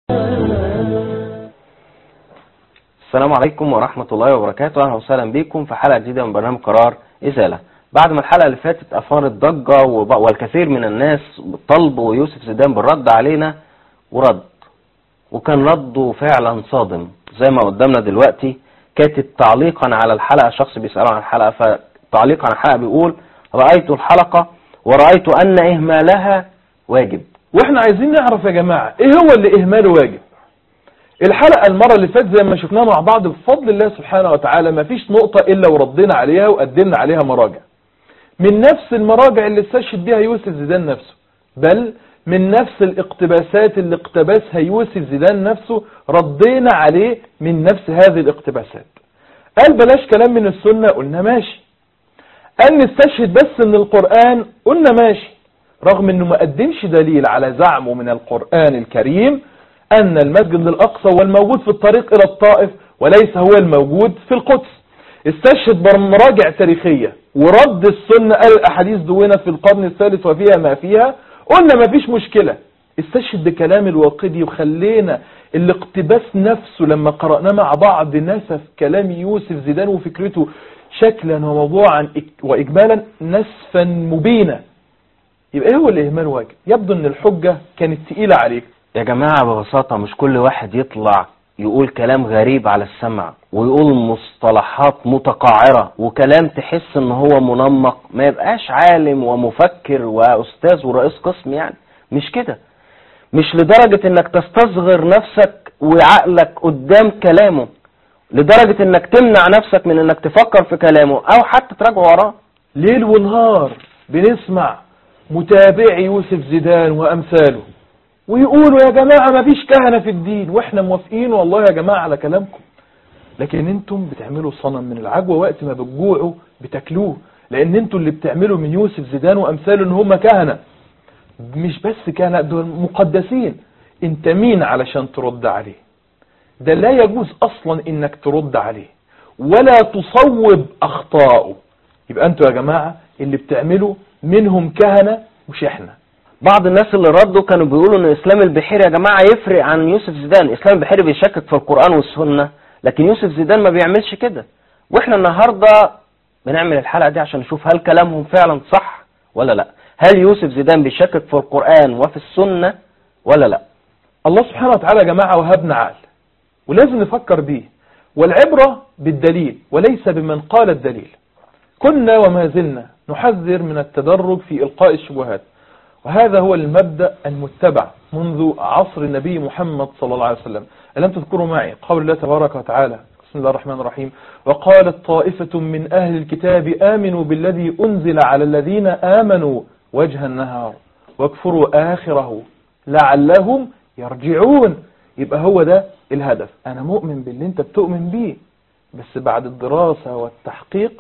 السلام عليكم ورحمة الله وبركاته أهلا وسهلا بكم في حلقة جديدة من برنامج قرار إزالة بعد ما الحلقة اللي فاتت أثارت ضجة وب- والكثير من الناس طلبوا يوسف زيدان بالرد علينا ورد وكان رده فعلا صادم زي ما قدامنا دلوقتي كاتب تعليقا على الحلقة شخص بيسأله عن الحلقة فتعليقا على الحلقة بيقول رأيت الحلقة ورأيت أن إهمالها واجب واحنا عايزين نعرف يا جماعة ايه هو اللي اهماله واجب الحلقة المرة اللي فاتت زي ما شفناها مع بعض بفضل الله سبحانه وتعالى ما فيش نقطة الا وردينا عليها وقدمنا عليها مراجع من نفس المراجع اللي استشهد بها يوسف زيدان نفسه بل من نفس الاقتباسات اللي اقتبسها يوسف زيدان نفسه ردينا عليه من نفس هذه الاقتباسات قال بلاش كلام من السنة قلنا ماشي قال نستشهد بس من القرآن قلنا ماشي رغم انه ما قدمش دليل على زعمه من القرآن الكريم ان المسجد الاقصى هو الموجود في الطريق الى الطائف وليس هو الموجود في القدس استشهد بمراجع تاريخية ورد السنة قال الاحاديث دونت في القرن الثالث وفيها ما فيها قلنا ما فيش مشكلة استشهد بكلام الواقدي وخلينا الاقتباس نفسه لما قرأناه مع بعض نسف كلام يوسف زيدان وفكرته شكلا وموضوعا إك- وإجمالا نسفا مبينا يبقى ايه هو الإهمال واجب يبدو ان الحجة كانت تقيلة عليك يا جماعة ببساطة مش كل واحد يطلع يقول كلام غريب على السمع ويقول مصطلحات متقعرة وكلام تحس ان هو منمق ما يبقاش عالم ومفكر واستاذ ورئيس قسم يعني مش كده مش لدرجة انك تستصغر نفسك وعقلك قدام كلامه لدرجة انك تمنع نفسك من انك تفكر في كلامه او حتى تراجع وراه ليل ونهار بنسمع متابعي يوسف زيدان وأمثاله ويقولوا يا جماعة ما فيش كهنة في الدين واحنا موافقين والله يا جماعة على كلامكم لكن انتم بتعملوا صنم من العجوة وقت ما بتجوعوا بتاكلوه لان انتم اللي بتعملوا من يوسف زيدان وامثاله ان هم كهنة مش بس كهنة دول مقدسين انت مين علشان ترد عليه ده لا يجوز اصلا انك ترد عليه ولا تصوب اخطائه يبقى انتوا يا جماعة اللي بتعملوا منهم كهنة مش احنا بعض الناس اللي ردوا كانوا بيقولوا ان اسلام البحيري يا جماعه يفرق عن يوسف زيدان اسلام البحيري بيشكك في القران والسنه لكن يوسف زيدان ما بيعملش كده واحنا النهارده بنعمل الحلقه دي عشان نشوف هل كلامهم فعلا صح ولا لا هل يوسف زيدان بيشكك في القران وفي السنه ولا لا الله سبحانه وتعالى يا جماعة وهبنا عقل ولازم نفكر بيه والعبرة بالدليل وليس بمن قال الدليل كنا وما زلنا نحذر من التدرج في إلقاء الشبهات وهذا هو المبدأ المتبع منذ عصر النبي محمد صلى الله عليه وسلم ألم تذكروا معي قول الله تبارك وتعالى بسم الله الرحمن الرحيم وقالت طائفة من أهل الكتاب آمنوا بالذي أنزل على الذين آمنوا وجه النهار واكفروا آخره لعلهم يرجعون يبقى هو ده الهدف أنا مؤمن باللي أنت بتؤمن بيه بس بعد الدراسة والتحقيق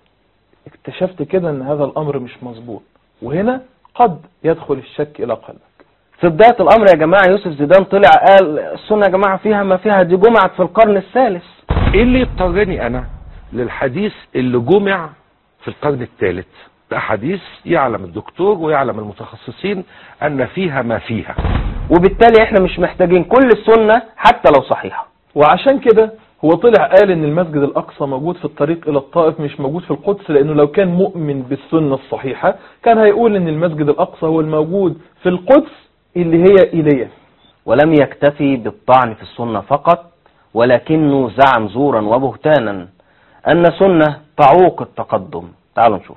اكتشفت كده ان هذا الامر مش مظبوط وهنا قد يدخل الشك الى قلبك في بدايه الامر يا جماعه يوسف زيدان طلع قال السنه يا جماعه فيها ما فيها دي جمعت في القرن الثالث ايه اللي يضطرني انا للحديث اللي جمع في القرن الثالث ده حديث يعلم الدكتور ويعلم المتخصصين ان فيها ما فيها وبالتالي احنا مش محتاجين كل السنه حتى لو صحيحه وعشان كده هو طلع قال ان المسجد الاقصى موجود في الطريق الى الطائف مش موجود في القدس لانه لو كان مؤمن بالسنة الصحيحة كان هيقول ان المسجد الاقصى هو الموجود في القدس اللي هي ايليا ولم يكتفي بالطعن في السنة فقط ولكنه زعم زورا وبهتانا أن سنة تعوق التقدم تعالوا نشوف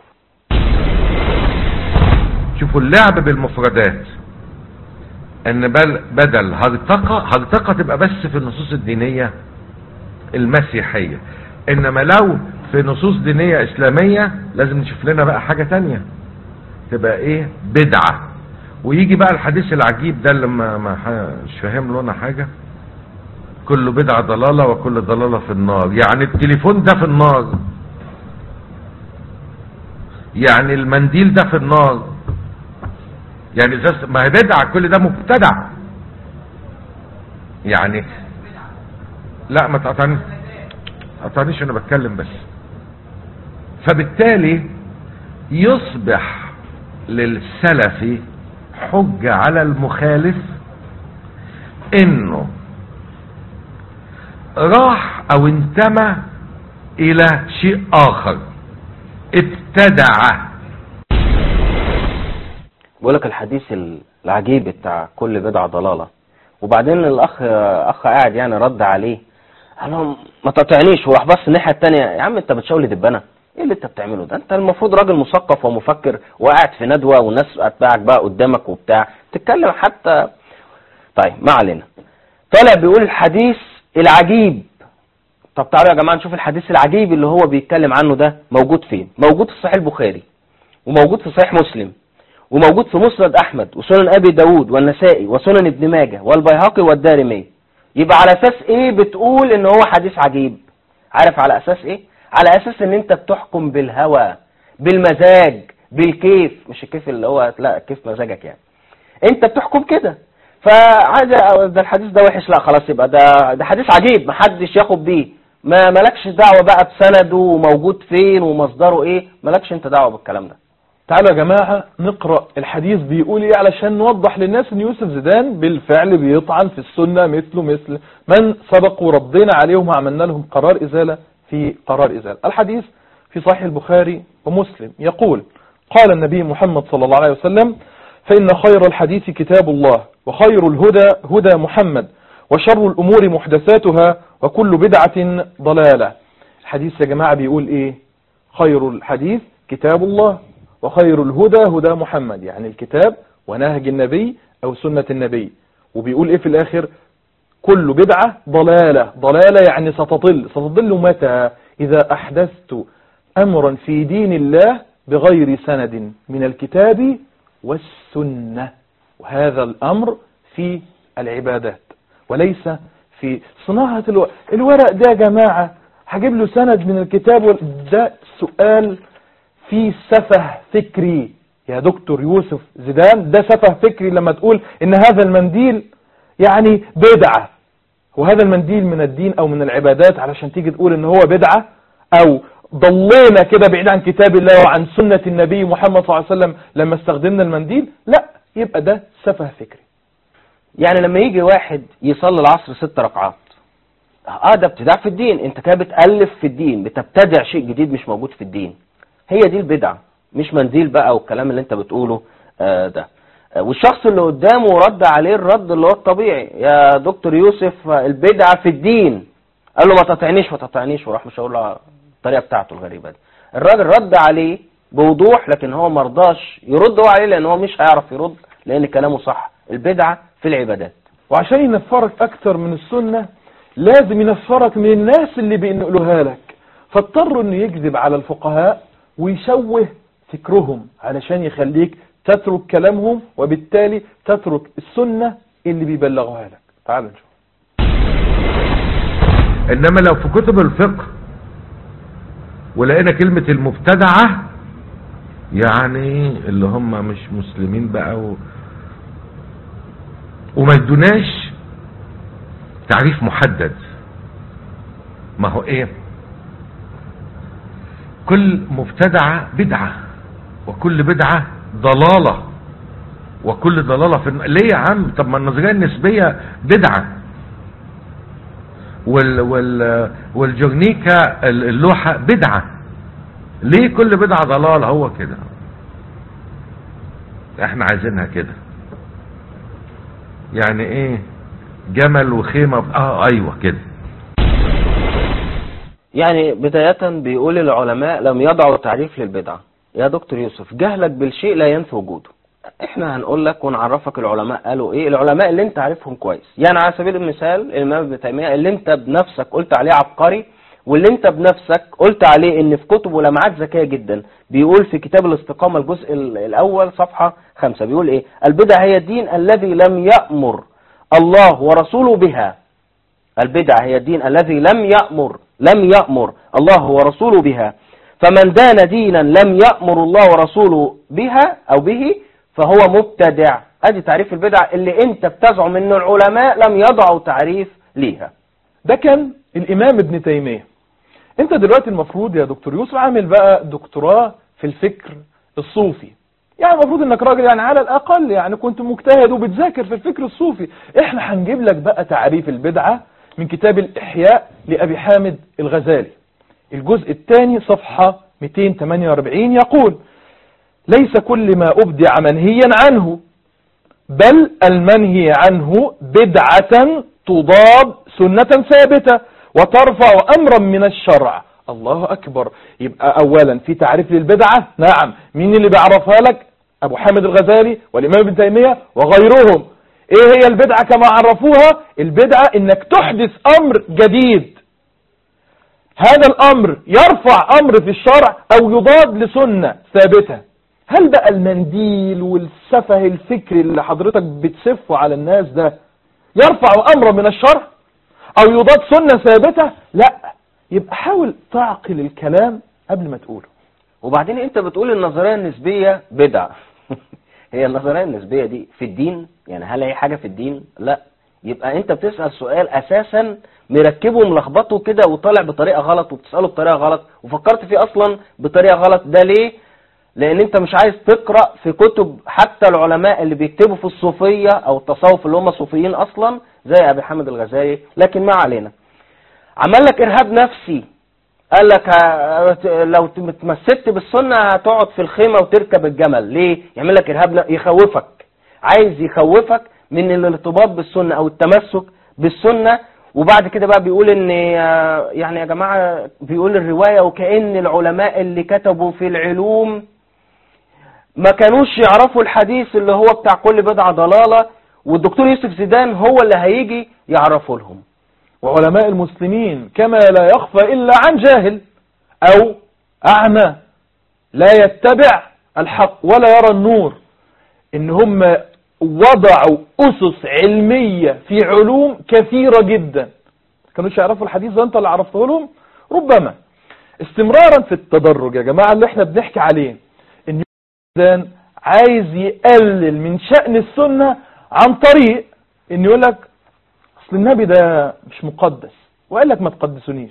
شوفوا اللعب بالمفردات ان بل بدل هرطقة هرطقة تبقى بس في النصوص الدينية المسيحية انما لو في نصوص دينية اسلامية لازم نشوف لنا بقى حاجة تانية تبقى ايه بدعة ويجي بقى الحديث العجيب ده اللي ما ما ح- مش فاهم لنا حاجة كل بدعة ضلالة وكل ضلالة في النار يعني التليفون ده في النار يعني المنديل ده في النار يعني زي ما هي بدعة كل ده مبتدع يعني لا ما تقطعنيش تقطعنيش انا بتكلم بس فبالتالي يصبح للسلفي حجة على المخالف انه راح او انتمى الى شيء اخر ابتدع بقول لك الحديث العجيب بتاع كل بدعة ضلالة وبعدين الاخ اخ قاعد يعني رد عليه قال له ما تقطعنيش وراح بص الناحيه الثانيه يا عم انت بتشاول دبانه ايه اللي انت بتعمله ده انت المفروض راجل مثقف ومفكر وقاعد في ندوه والناس اتباعك بقى قدامك وبتاع تتكلم حتى طيب ما علينا طالع بيقول الحديث العجيب طب تعالوا يا جماعه نشوف الحديث العجيب اللي هو بيتكلم عنه ده موجود فين موجود في صحيح البخاري وموجود في صحيح مسلم وموجود في مسند احمد وسنن ابي داود والنسائي وسنن ابن ماجه والبيهقي والدارمي يبقى على اساس ايه بتقول ان هو حديث عجيب عارف على اساس ايه على اساس ان انت بتحكم بالهوى بالمزاج بالكيف مش الكيف اللي هو لا كيف مزاجك يعني انت بتحكم كده فعايز ده الحديث ده وحش لا خلاص يبقى ده ده حديث عجيب محدش ياخد بيه ما مالكش دعوه بقى بسنده وموجود فين ومصدره ايه مالكش انت دعوه بالكلام ده تعالوا يا جماعة نقرأ الحديث بيقول ايه علشان نوضح للناس ان يوسف زيدان بالفعل بيطعن في السنة مثله مثل من سبقوا ردينا عليهم وعملنا لهم قرار ازالة في قرار ازالة الحديث في صحيح البخاري ومسلم يقول قال النبي محمد صلى الله عليه وسلم فإن خير الحديث كتاب الله وخير الهدى هدى محمد وشر الأمور محدثاتها وكل بدعة ضلالة الحديث يا جماعة بيقول ايه خير الحديث كتاب الله وخير الهدى هدى محمد يعني الكتاب ونهج النبي او سنة النبي وبيقول ايه في الاخر كل بدعة ضلالة ضلالة يعني ستضل ستضل متى اذا احدثت امرا في دين الله بغير سند من الكتاب والسنة وهذا الامر في العبادات وليس في صناعة الورق الورق ده يا جماعة هجيب له سند من الكتاب وال... ده سؤال في سفه فكري يا دكتور يوسف زيدان ده سفه فكري لما تقول ان هذا المنديل يعني بدعة وهذا المنديل من الدين او من العبادات علشان تيجي تقول ان هو بدعة او ضلينا كده بعيد عن كتاب الله وعن سنة النبي محمد صلى الله عليه وسلم لما استخدمنا المنديل لا يبقى ده سفه فكري يعني لما يجي واحد يصلي العصر ست ركعات اه ده ابتداع في الدين انت كده بتألف في الدين بتبتدع شيء جديد مش موجود في الدين هي دي البدعة مش منديل بقى والكلام اللي انت بتقوله آه ده آه والشخص اللي قدامه رد عليه الرد اللي هو الطبيعي يا دكتور يوسف آه، البدعة في الدين قال له ما تطعنيش ما تطعنيش وراح مش هقول له الطريقة بتاعته الغريبة دي الراجل رد عليه بوضوح لكن هو مرضاش يرد هو عليه لان هو مش هيعرف يرد لان كلامه صح البدعة في العبادات وعشان ينفرك اكتر من السنة لازم ينفرك من الناس اللي بينقلوها لك فاضطر انه يكذب على الفقهاء ويشوه فكرهم علشان يخليك تترك كلامهم وبالتالي تترك السنة اللي بيبلغوها لك تعالوا نشوف انما لو في كتب الفقه ولقينا كلمة المبتدعة يعني اللي هم مش مسلمين بقى و... وما يدوناش تعريف محدد ما هو ايه كل مبتدعة بدعة وكل بدعة ضلالة وكل ضلالة في الن- ليه يا عم طب ما النظرية النسبية بدعة وال وال والجرنيكا اللوحة بدعة ليه كل بدعة ضلالة هو كده احنا عايزينها كده يعني ايه جمل وخيمة اه ايوه كده يعني بداية بيقول العلماء لم يضعوا تعريف للبدعة يا دكتور يوسف جهلك بالشيء لا ينفي وجوده احنا هنقول لك ونعرفك العلماء قالوا ايه العلماء اللي انت عارفهم كويس يعني على سبيل المثال الامام ابن تيميه اللي انت بنفسك قلت عليه عبقري واللي انت بنفسك قلت عليه ان في كتبه لمعات ذكيه جدا بيقول في كتاب الاستقامه الجزء ال- الاول صفحه خمسة بيقول ايه البدع هي الدين الذي لم يأمر الله ورسوله بها البدع هي الدين الذي لم يأمر لم يأمر الله ورسوله بها فمن دان دينا لم يأمر الله ورسوله بها أو به فهو مبتدع ادي تعريف البدع اللي انت بتزعم ان العلماء لم يضعوا تعريف ليها ده كان الامام ابن تيمية انت دلوقتي المفروض يا دكتور يوسف عامل بقى دكتوراه في الفكر الصوفي يعني المفروض انك راجل يعني على الاقل يعني كنت مجتهد وبتذاكر في الفكر الصوفي احنا هنجيب لك بقى تعريف البدعة من كتاب الاحياء لابي حامد الغزالي الجزء الثاني صفحة 248 يقول ليس كل ما أبدع منهيا عنه بل المنهي عنه بدعة تضاد سنة ثابتة وترفع أمرا من الشرع الله أكبر يبقى أولا في تعريف للبدعة نعم مين اللي بيعرفها لك أبو حامد الغزالي والإمام ابن تيمية وغيرهم إيه هي البدعة كما عرفوها البدعة إنك تحدث أمر جديد هذا الأمر يرفع أمر في الشرع أو يضاد لسنة ثابتة هل بقى المنديل والسفه الفكري اللي حضرتك بتسفه على الناس ده يرفع أمرا من الشرع أو يضاد سنة ثابتة لا يبقى حاول تعقل الكلام قبل ما تقوله وبعدين انت بتقول النظرية النسبية بدعة هي النظرية النسبية دي في الدين يعني هل هي حاجة في الدين لا يبقى انت بتسأل سؤال اساسا مركبه وملخبطه كده وطالع بطريقة غلط وبتسأله بطريقة غلط وفكرت فيه اصلا بطريقة غلط ده ليه لان انت مش عايز تقرأ في كتب حتى العلماء اللي بيكتبوا في الصوفية او التصوف اللي هم صوفيين اصلا زي ابي حامد الغزالي لكن ما علينا عمل لك ارهاب نفسي قال لك ه- لو اتمسكت بالسنة هتقعد في الخيمة وتركب الجمل ليه يعمل لك ارهاب ن- يخوفك عايز يخوفك من الارتباط بالسنة او التمسك بالسنة وبعد كده بقى بيقول ان آه، يعني يا جماعة بيقول الرواية وكأن العلماء اللي كتبوا في العلوم ما كانوش يعرفوا الحديث اللي هو بتاع كل بدعة ضلالة والدكتور يوسف زيدان هو اللي هيجي يعرفه لهم وعلماء المسلمين كما لا يخفى إلا عن جاهل أو أعمى لا يتبع الحق ولا يرى النور إن هم وضعوا أسس علمية في علوم كثيرة جدا كانوش يعرفوا الحديث ده أنت اللي عرفته لهم ربما استمرارا في التدرج يا جماعة اللي احنا بنحكي عليه إن الإنسان عايز يقلل من شأن السنة عن طريق إن يقول لك اصل النبي ده مش مقدس وقال لك ما تقدسونيش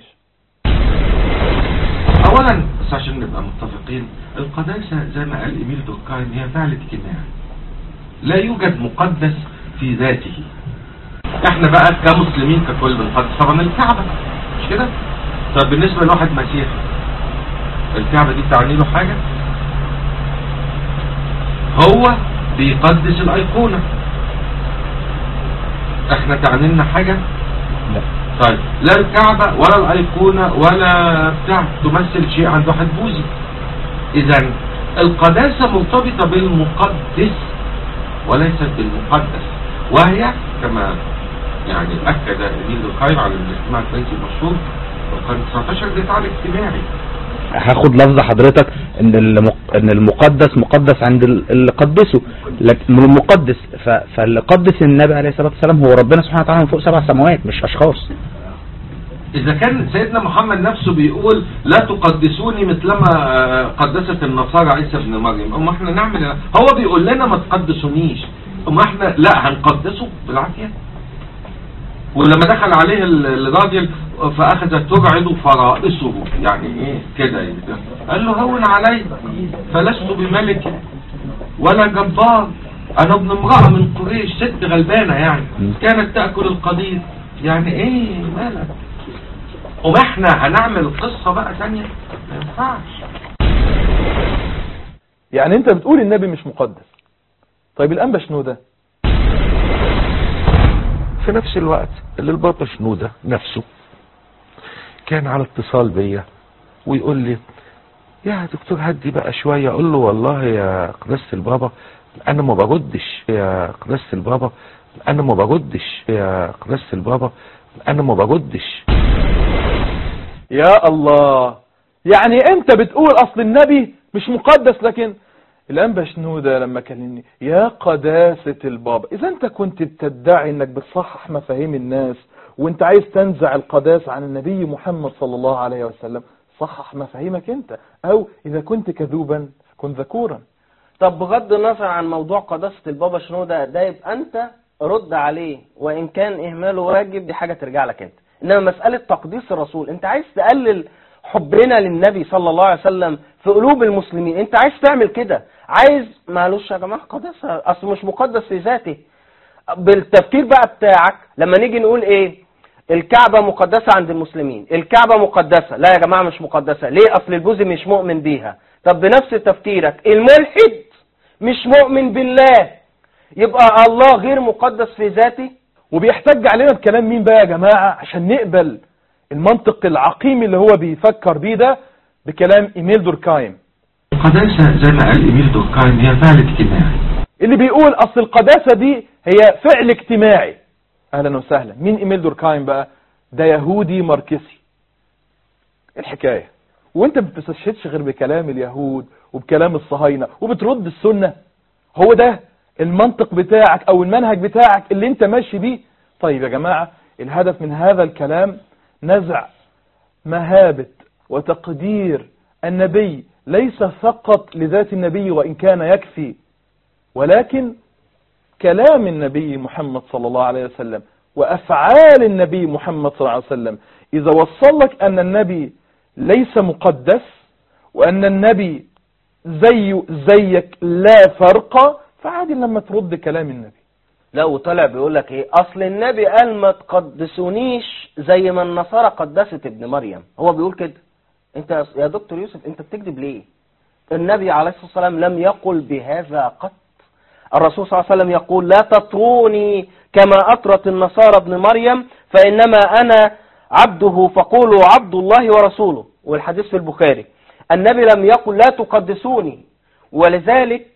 اولا بس عشان نبقى متفقين القداسة زي ما قال ايميل دوركايم هي فعل اجتماعي لا يوجد مقدس في ذاته احنا بقى كمسلمين ككل بنقدس طبعا الكعبة مش كده طب بالنسبة لواحد مسيحي الكعبة دي تعني له حاجة هو بيقدس الايقونة احنا تعني لنا حاجة لا طيب لا الكعبة ولا الأيقونة ولا بتاع تمثل شيء عند واحد بوذي إذا القداسة مرتبطة بالمقدس وليست بالمقدس وهي كما يعني أكد إميل القيم على الاجتماع الفرنسي المشهور في القرن 19 ده تعالى اجتماعي هاخد لفظ حضرتك ان المق... ان المقدس مقدس عند ال- اللي قدسه لكن من المقدس ف... فاللي قدس النبي عليه الصلاه والسلام هو ربنا سبحانه وتعالى من فوق سبع سماوات مش اشخاص إذا كان سيدنا محمد نفسه بيقول لا تقدسوني مثلما آه، قدست النصارى عيسى ابن مريم أما احنا نعمل إيه؟ هو بيقول لنا ما تقدسونيش أما احنا لا هنقدسه بالعافية ولما دخل عليه ال- الراجل فأخذت ترعد فرائصه يعني ايه كده يبقى. قال له هون علي فلست بملك ولا جبار انا ابن امرأة من قريش ست غلبانة يعني كانت تأكل القدير يعني ايه مالك وما احنا هنعمل قصة بقى ثانية ما ينفعش يعني انت بتقول النبي مش مقدس طيب الانبا شنو ده في نفس الوقت اللي البابا شنودة نفسه كان على اتصال بيا ويقول لي يا دكتور هدي بقى شوية اقول له والله يا قداسة البابا انا ما بردش يا قداسة البابا انا ما بردش يا قداسة البابا انا ما بردش يا الله يعني انت بتقول اصل النبي مش مقدس لكن الانبا شنو ده لما كلمني يا قداسة البابا اذا انت كنت بتدعي انك بتصحح مفاهيم الناس وانت عايز تنزع القداسة عن النبي محمد صلى الله عليه وسلم صحح مفاهيمك انت او اذا كنت كذوبا كن ذكورا طب بغض النظر عن موضوع قداسة البابا شنودة ده يبقى انت رد عليه وان كان اهماله واجب دي حاجة ترجع لك انت انما مسألة تقديس الرسول انت عايز تقلل حبنا للنبي صلى الله عليه وسلم في قلوب المسلمين انت عايز تعمل كده عايز معلش يا جماعه قداسه اصل مش مقدس في ذاته بالتفكير بقى بتاعك لما نيجي نقول ايه الكعبة مقدسة عند المسلمين الكعبة مقدسة لا يا جماعة مش مقدسة ليه اصل البوذي مش مؤمن بيها طب بنفس تفكيرك الملحد مش مؤمن بالله يبقى الله غير مقدس في ذاته وبيحتج علينا بكلام مين بقى يا جماعة عشان نقبل المنطق العقيم اللي هو بيفكر بيه ده بكلام ايميل دوركايم القداسة زي ما قال إيميل دوركايم هي فعل اجتماعي اللي بيقول اصل القداسة دي هي فعل اجتماعي اهلا وسهلا مين ايميل دوركايم بقى ده يهودي ماركسي الحكاية وانت ما بتستشهدش غير بكلام اليهود وبكلام الصهاينة وبترد السنة هو ده المنطق بتاعك او المنهج بتاعك اللي انت ماشي بيه طيب يا جماعة الهدف من هذا الكلام نزع مهابة وتقدير النبي ليس فقط لذات النبي وإن كان يكفي ولكن كلام النبي محمد صلى الله عليه وسلم وأفعال النبي محمد صلى الله عليه وسلم إذا وصل لك أن النبي ليس مقدس وأن النبي زي زيك لا فرق فعادي لما ترد كلام النبي لا وطلع بيقول لك ايه اصل النبي قال ما تقدسونيش زي ما النصارى قدست ابن مريم هو بيقول كده انت يا دكتور يوسف انت بتكذب ليه النبي عليه الصلاة والسلام لم يقل بهذا قط الرسول صلى الله عليه وسلم يقول لا تطروني كما أطرت النصارى ابن مريم فإنما أنا عبده فقولوا عبد الله ورسوله والحديث في البخاري النبي لم يقل لا تقدسوني ولذلك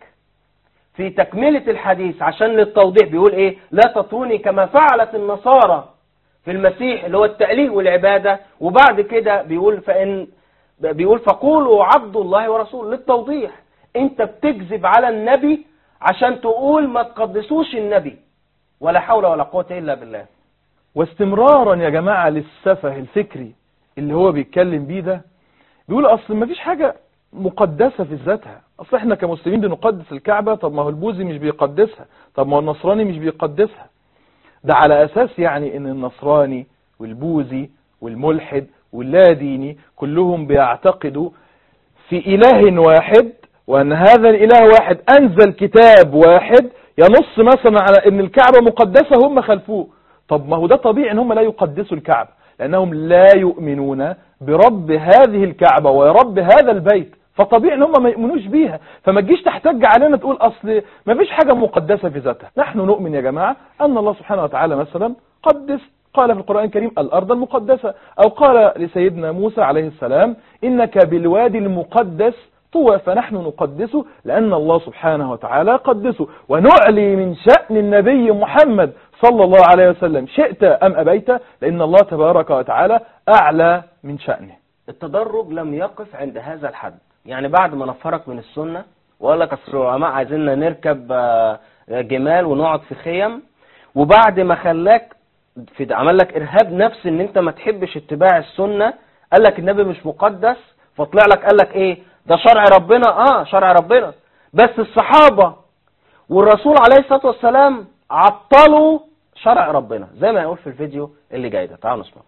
في تكملة الحديث عشان للتوضيح بيقول ايه لا تطروني كما فعلت النصارى في المسيح اللي هو التأليه والعبادة وبعد كده بيقول فإن بيقول فقولوا عبد الله ورسوله للتوضيح انت بتكذب على النبي عشان تقول ما تقدسوش النبي ولا حول ولا قوة إلا بالله واستمرارا يا جماعة للسفه الفكري اللي هو بيتكلم بيه ده بيقول اصل ما فيش حاجة مقدسة في ذاتها اصل احنا كمسلمين بنقدس الكعبة طب ما هو البوذي مش بيقدسها طب ما هو النصراني مش بيقدسها ده على اساس يعني ان النصراني والبوذي والملحد واللاديني كلهم بيعتقدوا في اله واحد وان هذا الاله واحد انزل كتاب واحد ينص مثلا على ان الكعبة مقدسة هم خلفوه طب ما هو ده طبيعي ان هم لا يقدسوا الكعبة لانهم لا يؤمنون برب هذه الكعبة ورب هذا البيت فطبيعي ان هم ما يؤمنوش بيها فما تجيش تحتج علينا تقول اصل ما فيش حاجة مقدسة في ذاتها نحن نؤمن يا جماعة ان الله سبحانه وتعالى مثلا قدس قال في القرآن الكريم الأرض المقدسة أو قال لسيدنا موسى عليه السلام إنك بالوادي المقدس طوى فنحن نقدسه لأن الله سبحانه وتعالى قدسه ونعلي من شأن النبي محمد صلى الله عليه وسلم شئت أم أبيت لأن الله تبارك وتعالى أعلى من شأنه التدرج لم يقف عند هذا الحد يعني بعد ما نفرك من السنة وقال لك اصل العلماء عايزيننا نركب آه، جمال ونقعد في خيم وبعد ما خلاك في عمل لك ارهاب نفسي ان انت ما تحبش اتباع السنة قال لك النبي مش مقدس فطلع لك قال لك ايه ده شرع ربنا اه شرع ربنا بس الصحابة والرسول عليه الصلاة والسلام عطلوا شرع ربنا زي ما يقول في الفيديو اللي جاي ده تعالوا نسمع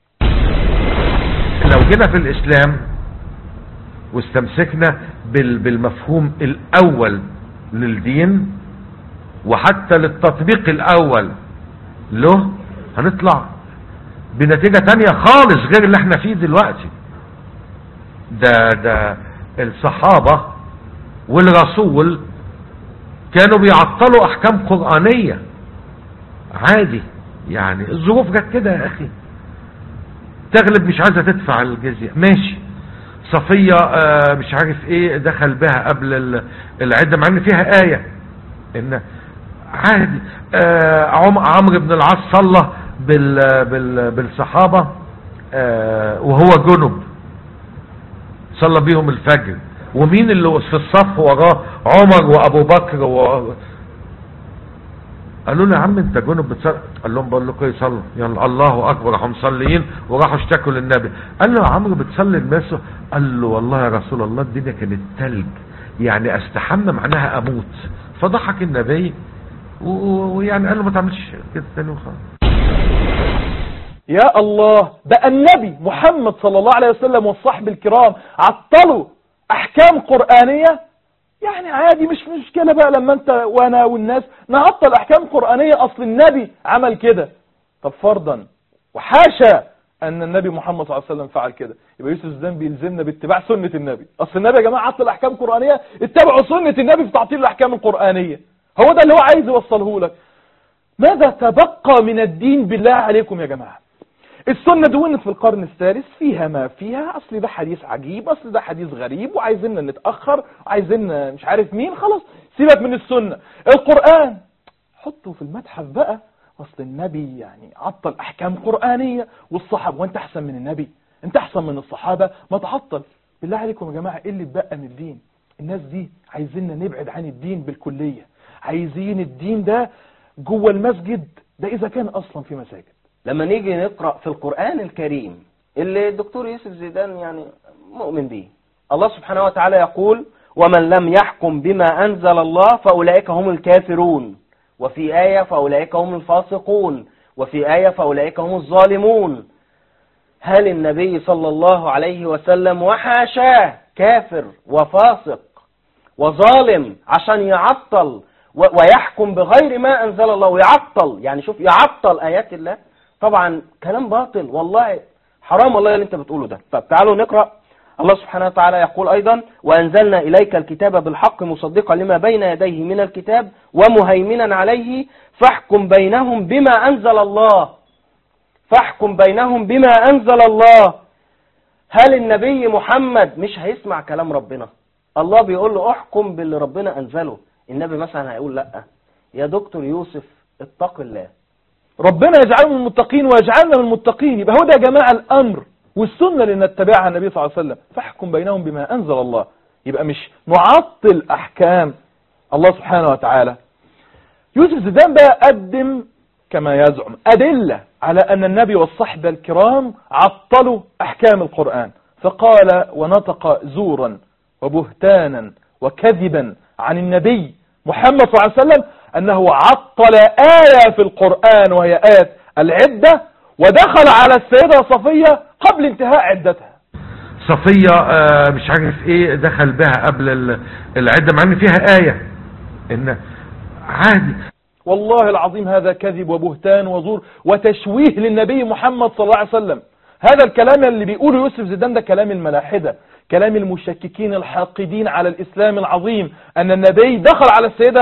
لو جينا في الإسلام واستمسكنا بال- بالمفهوم الأول للدين وحتى للتطبيق الأول له هنطلع بنتيجة تانية خالص غير اللي احنا فيه دلوقتي ده ده الصحابة والرسول كانوا بيعطلوا احكام قرآنية عادي يعني الظروف جت كده يا اخي تغلب مش عايزة تدفع الجزية ماشي صفية آه، مش عارف ايه دخل بها قبل ال- العدة مع ان فيها آية ان عادي آه، عم- عمرو بن العاص صلى بال بال بالصحابة آه، وهو جنب صلى بيهم الفجر ومين اللي في الصف وراه عمر وابو بكر و... قالوا له يا عم انت جنب بتصلي قال لهم بقول لكم ايه صلوا يلا الله اكبر راحوا مصليين وراحوا اشتكوا للنبي قال له يا عمرو بتصلي المس قال له والله يا رسول الله الدنيا كانت تلج يعني استحمى معناها اموت فضحك النبي و- ويعني قال له ما تعملش كده تاني وخلاص يا الله بقى النبي محمد صلى الله عليه وسلم والصحب الكرام عطلوا احكام قرآنية يعني عادي مش مشكلة بقى لما انت وانا والناس نعطل احكام قرآنية اصل النبي عمل كده طب فرضا وحاشا ان النبي محمد صلى الله عليه وسلم فعل كده يبقى يوسف الزن بيلزمنا باتباع سنة النبي اصل النبي يا جماعة عطل احكام قرآنية اتبعوا سنة النبي في تعطيل الاحكام القرآنية هو ده اللي هو عايز يوصله لك ماذا تبقى من الدين بالله عليكم يا جماعة السنة دونت في القرن الثالث فيها ما فيها اصل ده حديث عجيب اصل ده حديث غريب وعايزيننا نتأخر وعايزيننا مش عارف مين خلاص سيبك من السنة القرآن حطه في المتحف بقى اصل النبي يعني عطل احكام قرآنية والصحابة وانت احسن من النبي انت احسن من الصحابة ما تعطل بالله عليكم يا جماعة ايه اللي اتبقى من الدين الناس دي عايزيننا نبعد عن الدين بالكلية عايزين الدين ده جوه المسجد ده اذا كان اصلا في مساجد لما نيجي نقرأ في القرآن الكريم اللي الدكتور يوسف زيدان يعني مؤمن به الله سبحانه وتعالى يقول ومن لم يحكم بما أنزل الله فأولئك هم الكافرون وفي آية فأولئك هم الفاسقون وفي آية فأولئك هم الظالمون هل النبي صلى الله عليه وسلم وحاشاه كافر وفاسق وظالم عشان يعطل و- ويحكم بغير ما أنزل الله ويعطل يعني شوف يعطل آيات الله طبعا كلام باطل والله حرام والله اللي انت بتقوله ده طب تعالوا نقرأ الله سبحانه وتعالى يقول أيضا وأنزلنا إليك الكتاب بالحق مصدقا لما بين يديه من الكتاب ومهيمنا عليه فاحكم بينهم بما أنزل الله فاحكم بينهم بما أنزل الله هل النبي محمد مش هيسمع كلام ربنا الله بيقول له احكم باللي ربنا أنزله النبي مثلا هيقول لا يا دكتور يوسف اتق الله ربنا يجعلهم من المتقين ويجعلنا من المتقين يبقى هو ده يا جماعة الأمر والسنة اللي نتبعها النبي صلى الله عليه وسلم فاحكم بينهم بما أنزل الله يبقى مش نعطل أحكام الله سبحانه وتعالى يوسف زيدان بقى قدم كما يزعم أدلة على أن النبي والصحبة الكرام عطلوا أحكام القرآن فقال ونطق زورا وبهتانا وكذبا عن النبي محمد صلى الله عليه وسلم أنه عطل آية في القرآن وهي آية العدة ودخل على السيدة صفية قبل انتهاء عدتها صفية آه، مش عارف ايه دخل بها قبل ال- العدة مع ان فيها آية ان عادي والله العظيم هذا كذب وبهتان وزور وتشويه للنبي محمد صلى الله عليه وسلم هذا الكلام اللي بيقوله يوسف زيدان ده كلام الملاحدة كلام المشككين الحاقدين على الإسلام العظيم أن النبي دخل على السيدة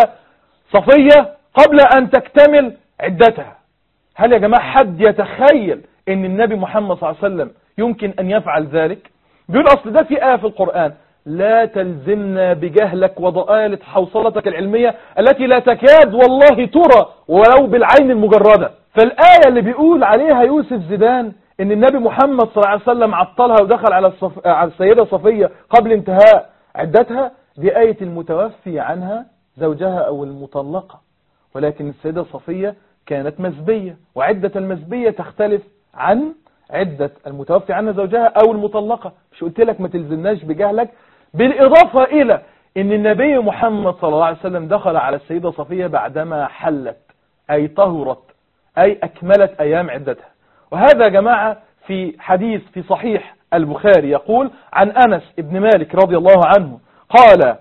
صفية قبل أن تكتمل عدتها هل يا جماعة حد يتخيل أن النبي محمد صلى الله عليه وسلم يمكن أن يفعل ذلك بيقول أصل ده في آية في القرآن لا تلزمنا بجهلك وضآلة حوصلتك العلمية التي لا تكاد والله ترى ولو بالعين المجردة فالآية اللي بيقول عليها يوسف زيدان ان النبي محمد صلى الله عليه وسلم عطلها ودخل على, الصف... على السيدة صفية قبل انتهاء عدتها دي آية المتوفي عنها زوجها او المطلقة ولكن السيدة صفية كانت مزبية وعدة المزبية تختلف عن عدة المتوفي عنها زوجها او المطلقة مش قلت لك ما تلزمناش بجهلك بالإضافة إلى أن النبي محمد صلى الله عليه وسلم دخل على السيدة صفية بعدما حلت أي طهرت أي أكملت أيام عدتها وهذا يا جماعة في حديث في صحيح البخاري يقول عن أنس ابن مالك رضي الله عنه قال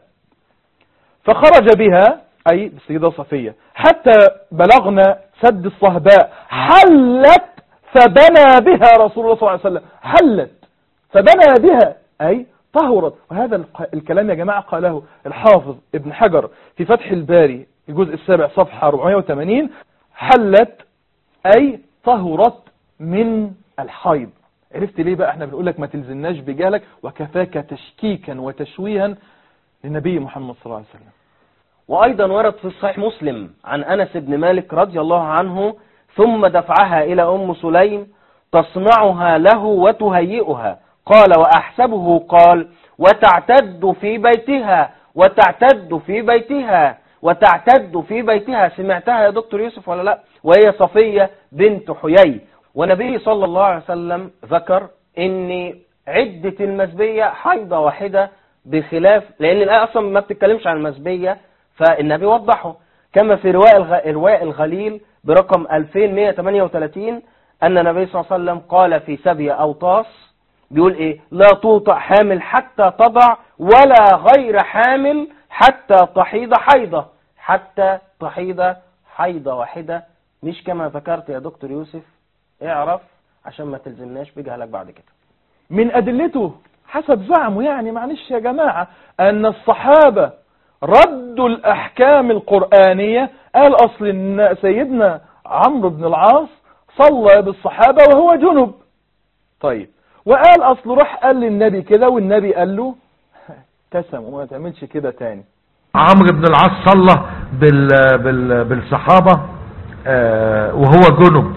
فخرج بها أي السيدة صفية حتى بلغنا سد الصهباء حلت فبنى بها رسول الله صلى الله عليه وسلم حلت فبنى بها أي طهرت وهذا الق- الكلام يا جماعة قاله الحافظ ابن حجر في فتح الباري الجزء السابع صفحة 480 حلت أي طهرت من الحيض عرفت ليه بقى احنا بنقول لك ما تلزمناش بجهلك وكفاك تشكيكا وتشويها للنبي محمد صلى الله عليه وسلم وأيضا ورد في صحيح مسلم عن أنس بن مالك رضي الله عنه ثم دفعها إلى أم سليم تصنعها له وتهيئها قال وأحسبه قال وتعتد في بيتها وتعتد في بيتها وتعتد في بيتها سمعتها يا دكتور يوسف ولا لا وهي صفية بنت حيي ونبي صلى الله عليه وسلم ذكر ان عدة المزبية حيضة واحدة بخلاف لان الآية اصلا ما بتتكلمش عن المزبية فالنبي وضحه كما في رواية الغ... رواية الغليل برقم 2138 أن النبي صلى الله عليه وسلم قال في سبي أوطاس بيقول إيه لا توطأ حامل حتى تضع ولا غير حامل حتى تحيض حيضة حتى تحيض حيضة واحدة مش كما ذكرت يا دكتور يوسف اعرف عشان ما تلزمناش بجهلك بعد كده من أدلته حسب زعمه يعني معلش يا جماعة أن الصحابة ردوا الأحكام القرآنية قال أصل إن سيدنا عمرو بن العاص صلى بالصحابة وهو جنب طيب وقال أصل راح قال للنبي كده والنبي قال له تسم وما تعملش كده تاني عمرو بن العاص صلى بال بال بالصحابة آه، وهو جنب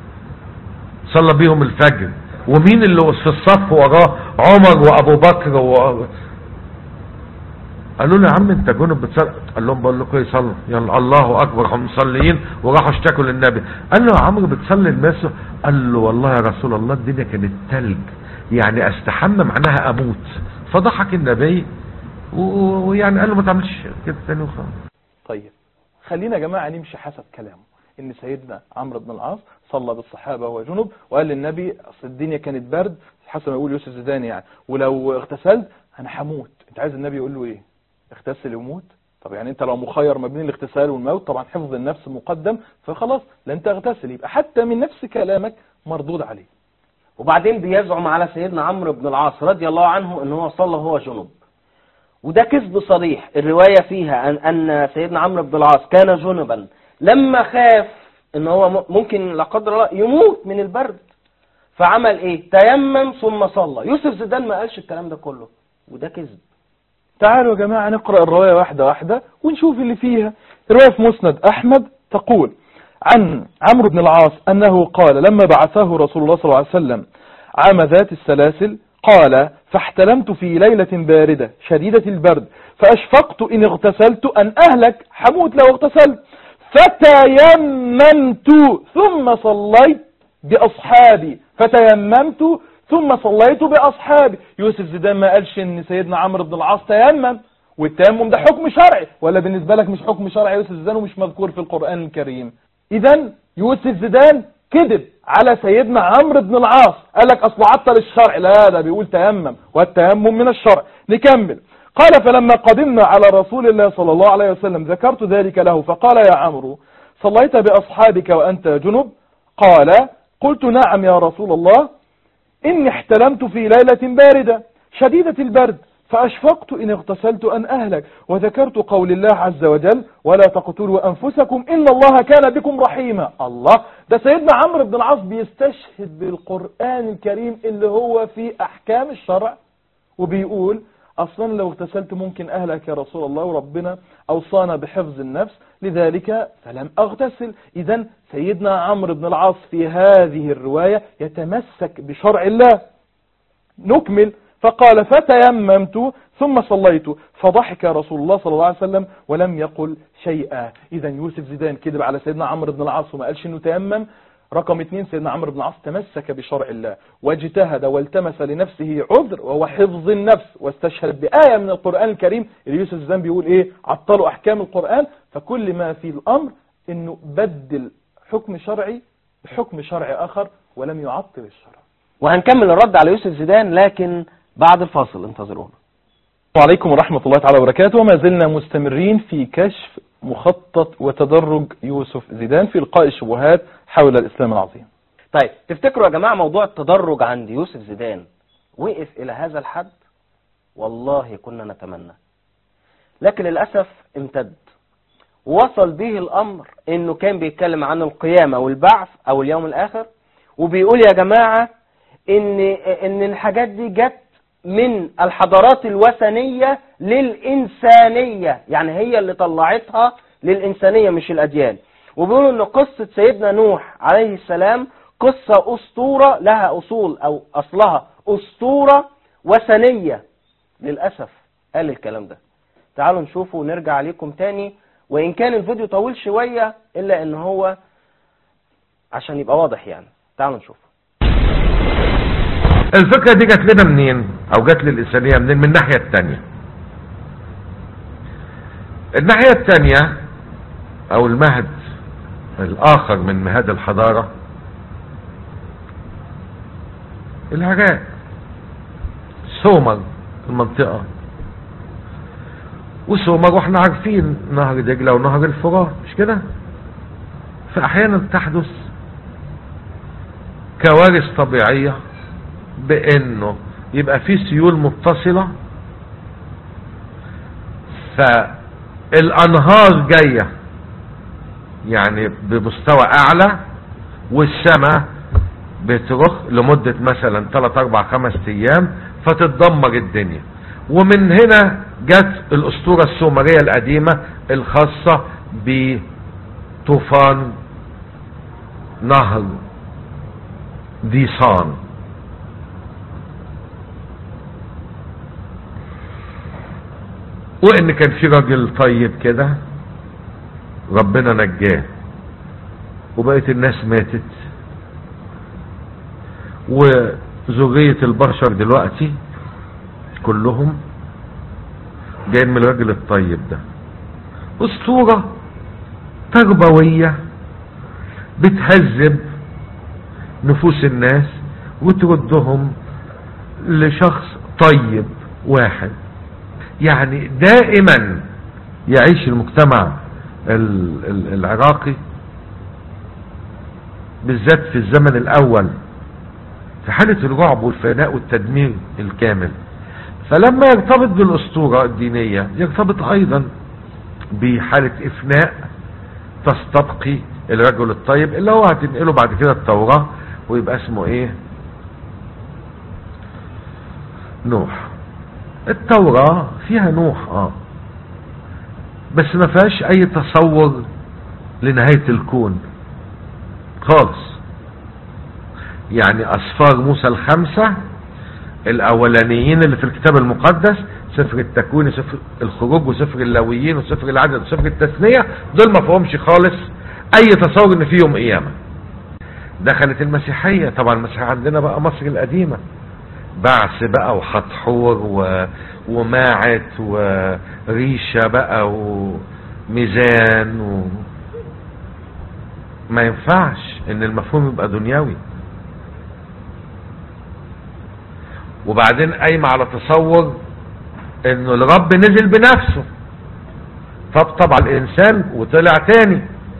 صلى بيهم الفجر ومين اللي في الصف وراه عمر وابو بكر و... قالوا له يا عم انت جنب بتصلي قال لهم بقول لكم ايه صلوا يلا الله اكبر هم مصليين وراحوا اشتكوا للنبي قال له يا عمرو بتصلي الناس قال له والله يا رسول الله الدنيا كانت تلج يعني استحمى معناها اموت فضحك النبي و- ويعني قال له ما تعملش كده تاني وخلاص طيب خلينا يا جماعة نمشي حسب كلامه ان سيدنا عمرو بن العاص صلى بالصحابة وهو جنب وقال للنبي اصل الدنيا كانت برد حسب ما يقول يوسف زيدان يعني ولو اغتسلت انا هموت انت عايز النبي يقول له ايه اغتسل وموت طب يعني انت لو مخير ما بين الاغتسال والموت طبعا حفظ النفس مقدم فخلاص لا انت اغتسل يبقى حتى من نفس كلامك مردود عليه وبعدين بيزعم على سيدنا عمرو بن العاص رضي الله عنه ان هو صلى وهو جنب وده كذب صريح الرواية فيها أن, أن سيدنا عمرو بن العاص كان جنبا لما خاف ان هو م- ممكن لا قدر الله يموت من البرد فعمل ايه تيمم ثم صلى يوسف زيدان ما قالش الكلام ده كله وده كذب تعالوا يا جماعة نقرأ الرواية واحدة واحدة ونشوف اللي فيها الرواية في مسند أحمد تقول عن عمرو بن العاص أنه قال لما بعثه رسول الله صلى الله عليه وسلم عام ذات السلاسل قال فاحتلمت في ليلة باردة شديدة البرد فأشفقت إن اغتسلت أن أهلك حموت لو اغتسلت فتيممت ثم صليت بأصحابي فتيممت ثم صليت بأصحابي يوسف زيدان ما قالش ان سيدنا عمرو بن العاص تيمم والتيمم ده حكم شرعي ولا بالنسبة لك مش حكم شرعي يوسف زيدان ومش مذكور في القرآن الكريم اذا يوسف زيدان كذب على سيدنا عمرو بن العاص قال لك اصل عطل الشرع لا ده بيقول تيمم والتيمم من الشرع نكمل قال فلما قدمنا على رسول الله صلى الله عليه وسلم ذكرت ذلك له فقال يا عمرو صليت بأصحابك وأنت جنب قال قلت نعم يا رسول الله إني احتلمت في ليلة باردة شديدة البرد فأشفقت إن اغتسلت أن أهلك وذكرت قول الله عز وجل ولا تقتلوا أنفسكم إن الله كان بكم رحيما الله ده سيدنا عمرو بن العاص بيستشهد بالقرآن الكريم اللي هو في أحكام الشرع وبيقول أصلا لو اغتسلت ممكن أهلك يا رسول الله وربنا أوصانا بحفظ النفس لذلك فلم أغتسل إذا سيدنا عمرو بن العاص في هذه الرواية يتمسك بشرع الله نكمل فقال فتيممت ثم صليت فضحك رسول الله صلى الله عليه وسلم ولم يقل شيئا إذا يوسف زيدان كذب على سيدنا عمرو بن العاص وما قالش انه تيمم رقم اثنين سيدنا عمرو بن العاص تمسك بشرع الله واجتهد والتمس لنفسه عذر وهو حفظ النفس واستشهد بآية من القرآن الكريم اللي يوسف زيدان بيقول ايه عطلوا احكام القرآن فكل ما في الامر انه بدل حكم شرعي بحكم شرعي اخر ولم يعطل الشرع وهنكمل الرد على يوسف زيدان لكن بعد الفاصل انتظرونا وعليكم ورحمة الله تعالى وبركاته وما زلنا مستمرين في كشف مخطط وتدرج يوسف زيدان في إلقاء الشبهات حول الإسلام العظيم طيب تفتكروا يا جماعة موضوع التدرج عند يوسف زيدان وقف إلى هذا الحد والله كنا نتمنى لكن للأسف امتد وصل به الأمر إنه كان بيتكلم عن القيامة والبعث أو اليوم الآخر وبيقول يا جماعة إن إن الحاجات دي جت من الحضارات الوثنية للإنسانية يعني هي اللي طلعتها للإنسانية مش الأديان وبيقولوا إن قصة سيدنا نوح عليه السلام قصة أسطورة لها أصول أو أصلها أسطورة وثنية للأسف قال الكلام ده تعالوا نشوفه ونرجع عليكم تاني وإن كان الفيديو طويل شوية إلا إن هو عشان يبقى واضح يعني تعالوا نشوفه الفكرة دي جت لنا منين او جت للإنسانية منين من الناحية التانية الناحية التانية او المهد الاخر من مهاد الحضارة العراق سومر المنطقة وسومر واحنا عارفين نهر دجلة ونهر الفرات مش كده فأحيانا تحدث كوارث طبيعية بأنه يبقى في سيول متصلة فالأنهار جاية يعني بمستوى أعلى والسماء بترخ لمدة مثلا 3 4 5 أيام فتتدمر الدنيا ومن هنا جت الأسطورة السومرية القديمة الخاصة بطوفان نهر ديسان وان كان في راجل طيب كده ربنا نجاه وبقيت الناس ماتت وذرية البشر دلوقتي كلهم جايين من الراجل الطيب ده اسطورة تربوية بتهذب نفوس الناس وتردهم لشخص طيب واحد يعني دائما يعيش المجتمع ال- ال- العراقي بالذات في الزمن الاول في حالة الرعب والفناء والتدمير الكامل فلما يرتبط بالاسطورة الدينية يرتبط ايضا بحالة افناء تستبقي الرجل الطيب اللي هو هتنقله بعد كده التوراة ويبقى اسمه ايه نوح التوراة فيها نوح اه بس ما فيهاش اي تصور لنهاية الكون خالص يعني اسفار موسى الخمسة الاولانيين اللي في الكتاب المقدس سفر التكوين وسفر الخروج وسفر اللاويين وسفر العدد وسفر التثنية دول ما فيهمش خالص اي تصور ان في يوم قيامة دخلت المسيحية طبعا المسيحية عندنا بقى مصر القديمة بعث بقى وحتحور و... وماعت وريشة بقى وميزان و... ما ينفعش ان المفهوم يبقى دنيوي وبعدين قايمة على تصور انه الرب نزل بنفسه طبطب على الانسان وطلع تاني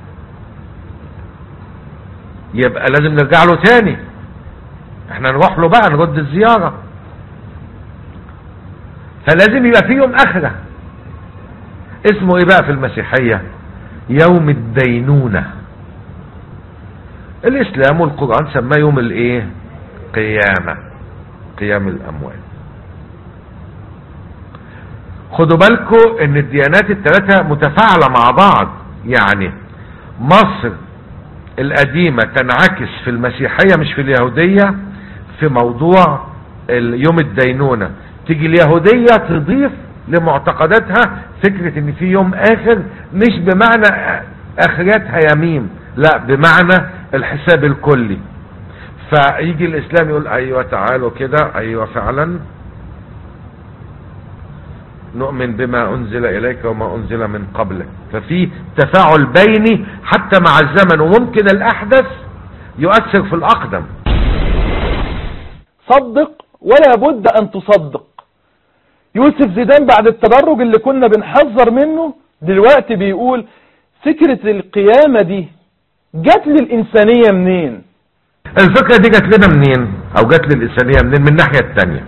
يبقى لازم نرجع له تاني احنا نروح له بقى نرد الزيارة فلازم يبقى في يوم اخرة اسمه ايه بقى في المسيحية يوم الدينونة الاسلام والقرآن سماه يوم الايه قيامة قيام الاموال خدوا بالكم ان الديانات الثلاثة متفاعلة مع بعض يعني مصر القديمة تنعكس في المسيحية مش في اليهودية في موضوع يوم الدينونة تيجي اليهودية تضيف لمعتقداتها فكرة ان في يوم اخر مش بمعنى اخرتها يميم لا بمعنى الحساب الكلي فيجي الاسلام يقول ايوه تعالوا كده ايوه فعلا نؤمن بما انزل اليك وما انزل من قبلك ففي تفاعل بيني حتى مع الزمن وممكن الاحدث يؤثر في الاقدم صدق ولا بد ان تصدق يوسف زيدان بعد التدرج اللي كنا بنحذر منه دلوقتي بيقول فكرة القيامة دي جت للإنسانية منين الفكرة دي جت لنا منين او جت للإنسانية منين من الناحية التانية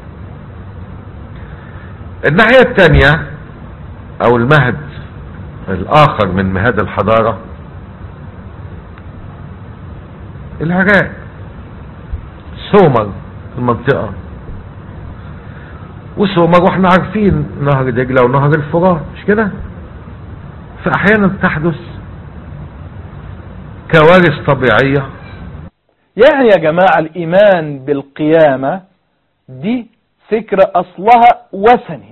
الناحية التانية او المهد الاخر من مهاد الحضارة العراق سومر المنطقة وسومر واحنا عارفين نهر دجلة ونهر الفرات مش كده فاحيانا تحدث كوارث طبيعية يعني يا جماعة الإيمان بالقيامة دي فكرة أصلها وثني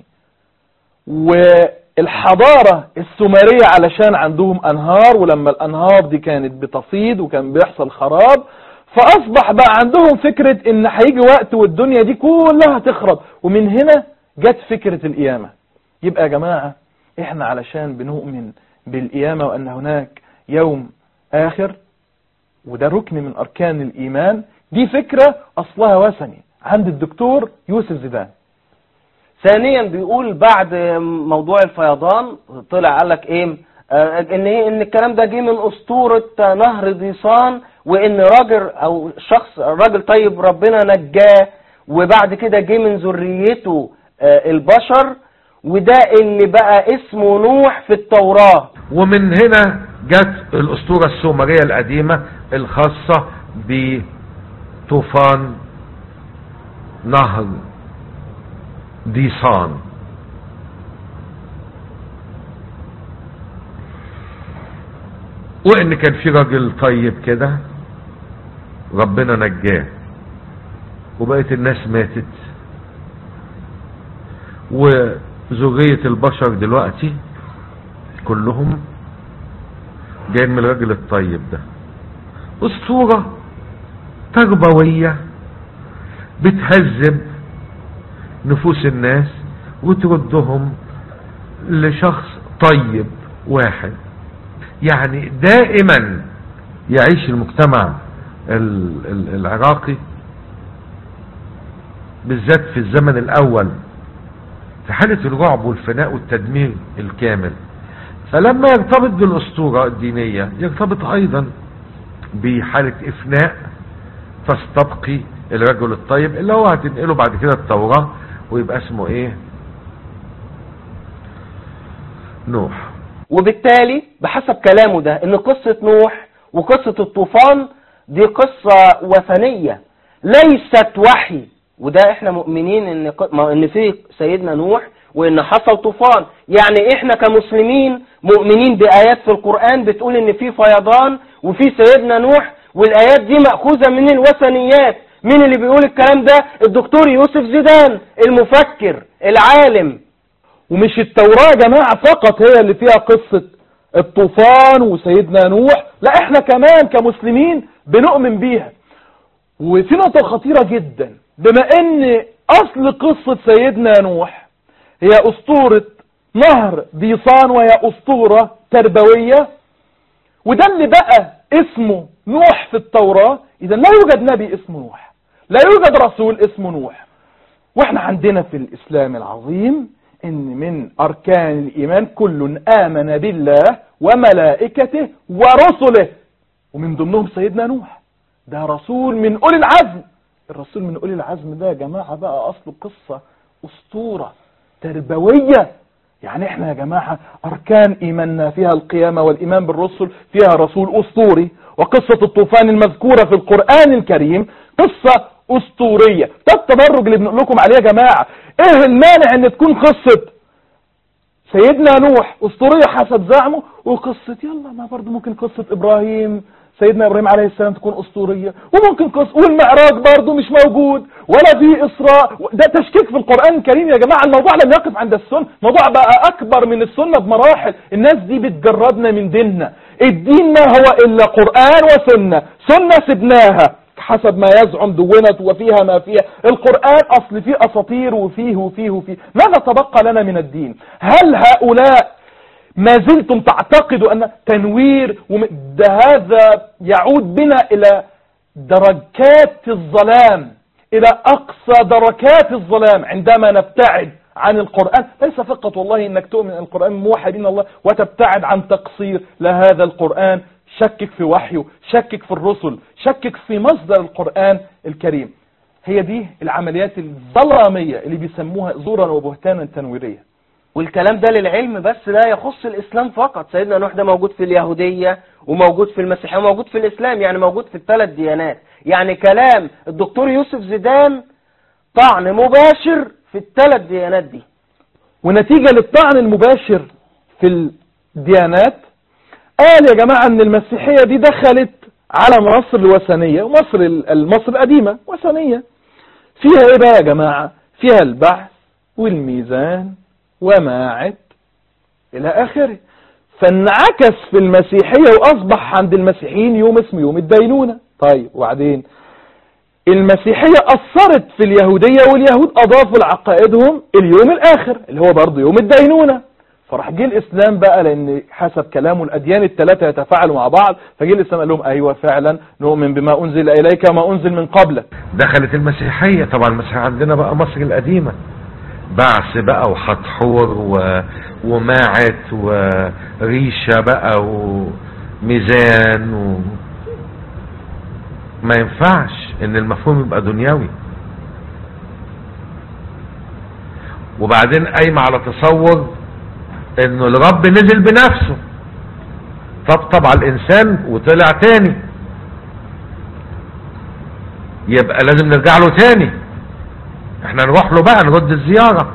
والحضارة السومرية علشان عندهم أنهار ولما الأنهار دي كانت بتصيد وكان بيحصل خراب فأصبح بقى عندهم فكرة إن هيجي وقت والدنيا دي كلها تخرب ومن هنا جت فكرة القيامة يبقى يا جماعة إحنا علشان بنؤمن بالقيامة وأن هناك يوم آخر وده ركن من أركان الإيمان دي فكرة اصلها وثني عند الدكتور يوسف زيدان ثانيا بيقول بعد موضوع الفيضان طلع قال لك ايه آه، ان ايه ان الكلام ده جه من اسطوره نهر ديصان وان راجل او شخص راجل طيب ربنا نجاه وبعد كده جه من ذريته آه، البشر وده اللي بقى اسمه نوح في التوراه ومن هنا جت الأسطورة السومرية القديمة الخاصة بطوفان نهر ديسان وإن كان في راجل طيب كده ربنا نجاه وبقت الناس ماتت وذرية البشر دلوقتي كلهم جايين من الراجل الطيب ده اسطورة تربوية بتهذب نفوس الناس وتردهم لشخص طيب واحد يعني دائما يعيش المجتمع ال- ال- العراقي بالذات في الزمن الاول في حالة الرعب والفناء والتدمير الكامل فلما يرتبط بالاسطورة الدينية يرتبط ايضا بحالة افناء تستبقي الرجل الطيب اللي هو هتنقله بعد كده التوراة ويبقى اسمه ايه نوح وبالتالي بحسب كلامه ده ان قصة نوح وقصة الطوفان دي قصة وثنية ليست وحي وده احنا مؤمنين ان ق- ما- ان في سيدنا نوح وان حصل طوفان يعني احنا كمسلمين مؤمنين بايات في القرآن بتقول ان في فيضان وفي سيدنا نوح والايات دي مأخوذة من الوثنيات مين اللي بيقول الكلام ده الدكتور يوسف زيدان المفكر العالم ومش التوراة يا جماعة فقط هي اللي فيها قصة الطوفان وسيدنا نوح لا احنا كمان كمسلمين بنؤمن بيها وفي نقطة خطيرة جدا بما ان اصل قصة سيدنا نوح هي اسطورة نهر ديصان وهي اسطورة تربوية وده اللي بقى اسمه نوح في التوراة اذا لا يوجد نبي اسمه نوح لا يوجد رسول اسمه نوح واحنا عندنا في الاسلام العظيم ان من اركان الايمان كل امن بالله وملائكته ورسله ومن ضمنهم سيدنا نوح ده رسول من اولي العزم الرسول من اولي العزم ده يا جماعة بقى اصله قصة اسطورة تربوية يعني احنا يا جماعة اركان ايماننا فيها القيامة والايمان بالرسل فيها رسول اسطوري وقصة الطوفان المذكورة في القرآن الكريم قصة اسطورية ده التدرج اللي بنقول لكم عليه يا جماعة ايه المانع ان تكون قصة سيدنا نوح اسطورية حسب زعمه وقصة يلا ما برضو ممكن قصة ابراهيم سيدنا ابراهيم عليه السلام تكون اسطورية وممكن قصة والمعراج برضو مش موجود ولا في اسراء ده تشكيك في القرآن الكريم يا جماعة الموضوع لم يقف عند السنة الموضوع بقى اكبر من السنة بمراحل الناس دي بتجردنا من ديننا الدين ما هو الا قرآن وسنة سنة سبناها حسب ما يزعم دونت وفيها ما فيها القرآن أصل فيه أساطير وفيه وفيه وفيه ماذا تبقى لنا من الدين هل هؤلاء ما زلتم تعتقدوا أن تنوير وم- ده هذا يعود بنا إلى دركات الظلام إلى أقصى دركات الظلام عندما نبتعد عن القرآن ليس فقط والله إنك تؤمن أن القرآن موحد من الله وتبتعد عن تقصير لهذا القرآن شكك في وحيه شكك في الرسل شكك في مصدر القرآن الكريم هي دي العمليات الظلامية اللي بيسموها زورا وبهتانا تنويرية والكلام ده للعلم بس لا يخص الإسلام فقط سيدنا نوح ده موجود في اليهودية وموجود في المسيحية وموجود في الإسلام يعني موجود في الثلاث ديانات يعني كلام الدكتور يوسف زيدان طعن مباشر في الثلاث ديانات دي ونتيجة للطعن المباشر في الديانات قال يا جماعة ان المسيحية دي دخلت على مصر الوثنية ومصر ال- مصر القديمة وثنية فيها ايه بقى يا جماعة فيها البحث والميزان وماعت الى اخره فانعكس في المسيحية واصبح عند المسيحيين يوم اسمه يوم الدينونة طيب وبعدين المسيحية أثرت في اليهودية واليهود أضافوا لعقائدهم اليوم الآخر اللي هو برضه يوم الدينونة فراح جه الاسلام بقى لان حسب كلامه الاديان الثلاثه يتفاعلوا مع بعض فجه الاسلام قال لهم ايوه فعلا نؤمن بما انزل اليك وما انزل من قبلك دخلت المسيحية طبعا المسيحية عندنا بقى مصر القديمة بعث بقى وحتحور و... وماعت وريشة بقى وميزان و... ما ينفعش ان المفهوم يبقى دنيوي وبعدين قايمة على تصور انه الرب نزل بنفسه طبطب على الانسان وطلع تاني يبقى لازم نرجع له تاني احنا نروح له بقى نرد الزيارة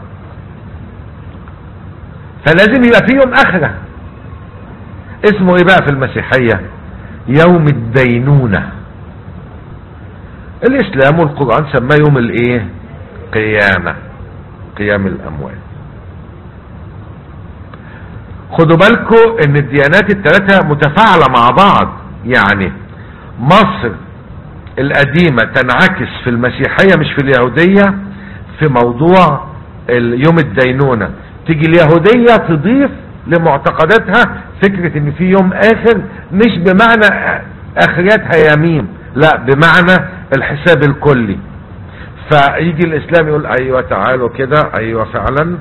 فلازم يبقى في يوم اخرة اسمه ايه بقى في المسيحية يوم الدينونة الاسلام والقرآن سماه يوم الايه قيامة قيام الاموات خدوا بالكم ان الديانات الثلاثة متفاعلة مع بعض يعني مصر القديمة تنعكس في المسيحية مش في اليهودية في موضوع ال- يوم الدينونة تيجي اليهودية تضيف لمعتقداتها فكرة ان في يوم اخر مش بمعنى اخرياتها يمين لا بمعنى الحساب الكلي فيجي الاسلام يقول ايوه تعالوا كده ايوه فعلا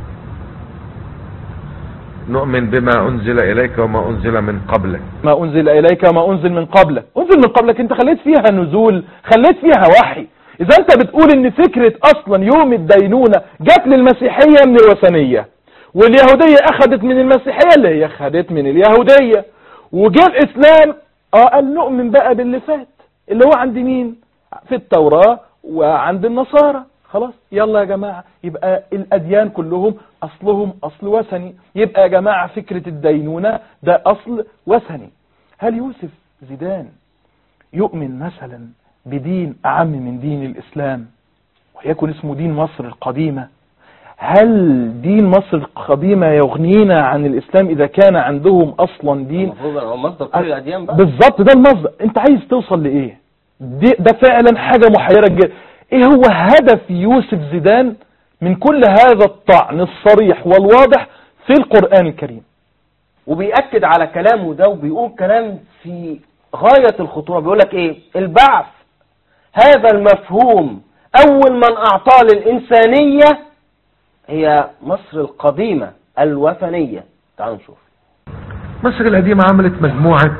نؤمن بما انزل اليك وما انزل من قبلك ما انزل اليك وما انزل من قبلك انزل من قبلك انت خليت فيها نزول خليت فيها وحي اذا انت بتقول ان فكرة اصلا يوم الدينونة جت للمسيحية من الوثنية واليهودية اخذت من المسيحية اللي هي اخذت من اليهودية وجاء الاسلام اه قال نؤمن بقى باللي فات اللي هو عند مين في التوراة وعند النصارى خلاص يلا يا جماعة يبقى الأديان كلهم أصلهم أصل وثني يبقى يا جماعة فكرة الدينونة ده أصل وثني هل يوسف زيدان يؤمن مثلا بدين أعم من دين الإسلام ويكون اسمه دين مصر القديمة هل دين مصر القديمة يغنينا عن الإسلام إذا كان عندهم أصلا دين المفروض هو مصدر كل الاديان بقى بالظبط ده المصدر انت عايز توصل لايه دي ده فعلا حاجة محيرة جدا ايه هو هدف يوسف زيدان من كل هذا الطعن الصريح والواضح في القرآن الكريم وبيأكد على كلامه ده وبيقول كلام في غاية الخطورة بيقول لك ايه البعث هذا المفهوم اول من اعطاه للانسانية هي مصر القديمة الوثنية تعالوا نشوف مصر القديمة عملت مجموعة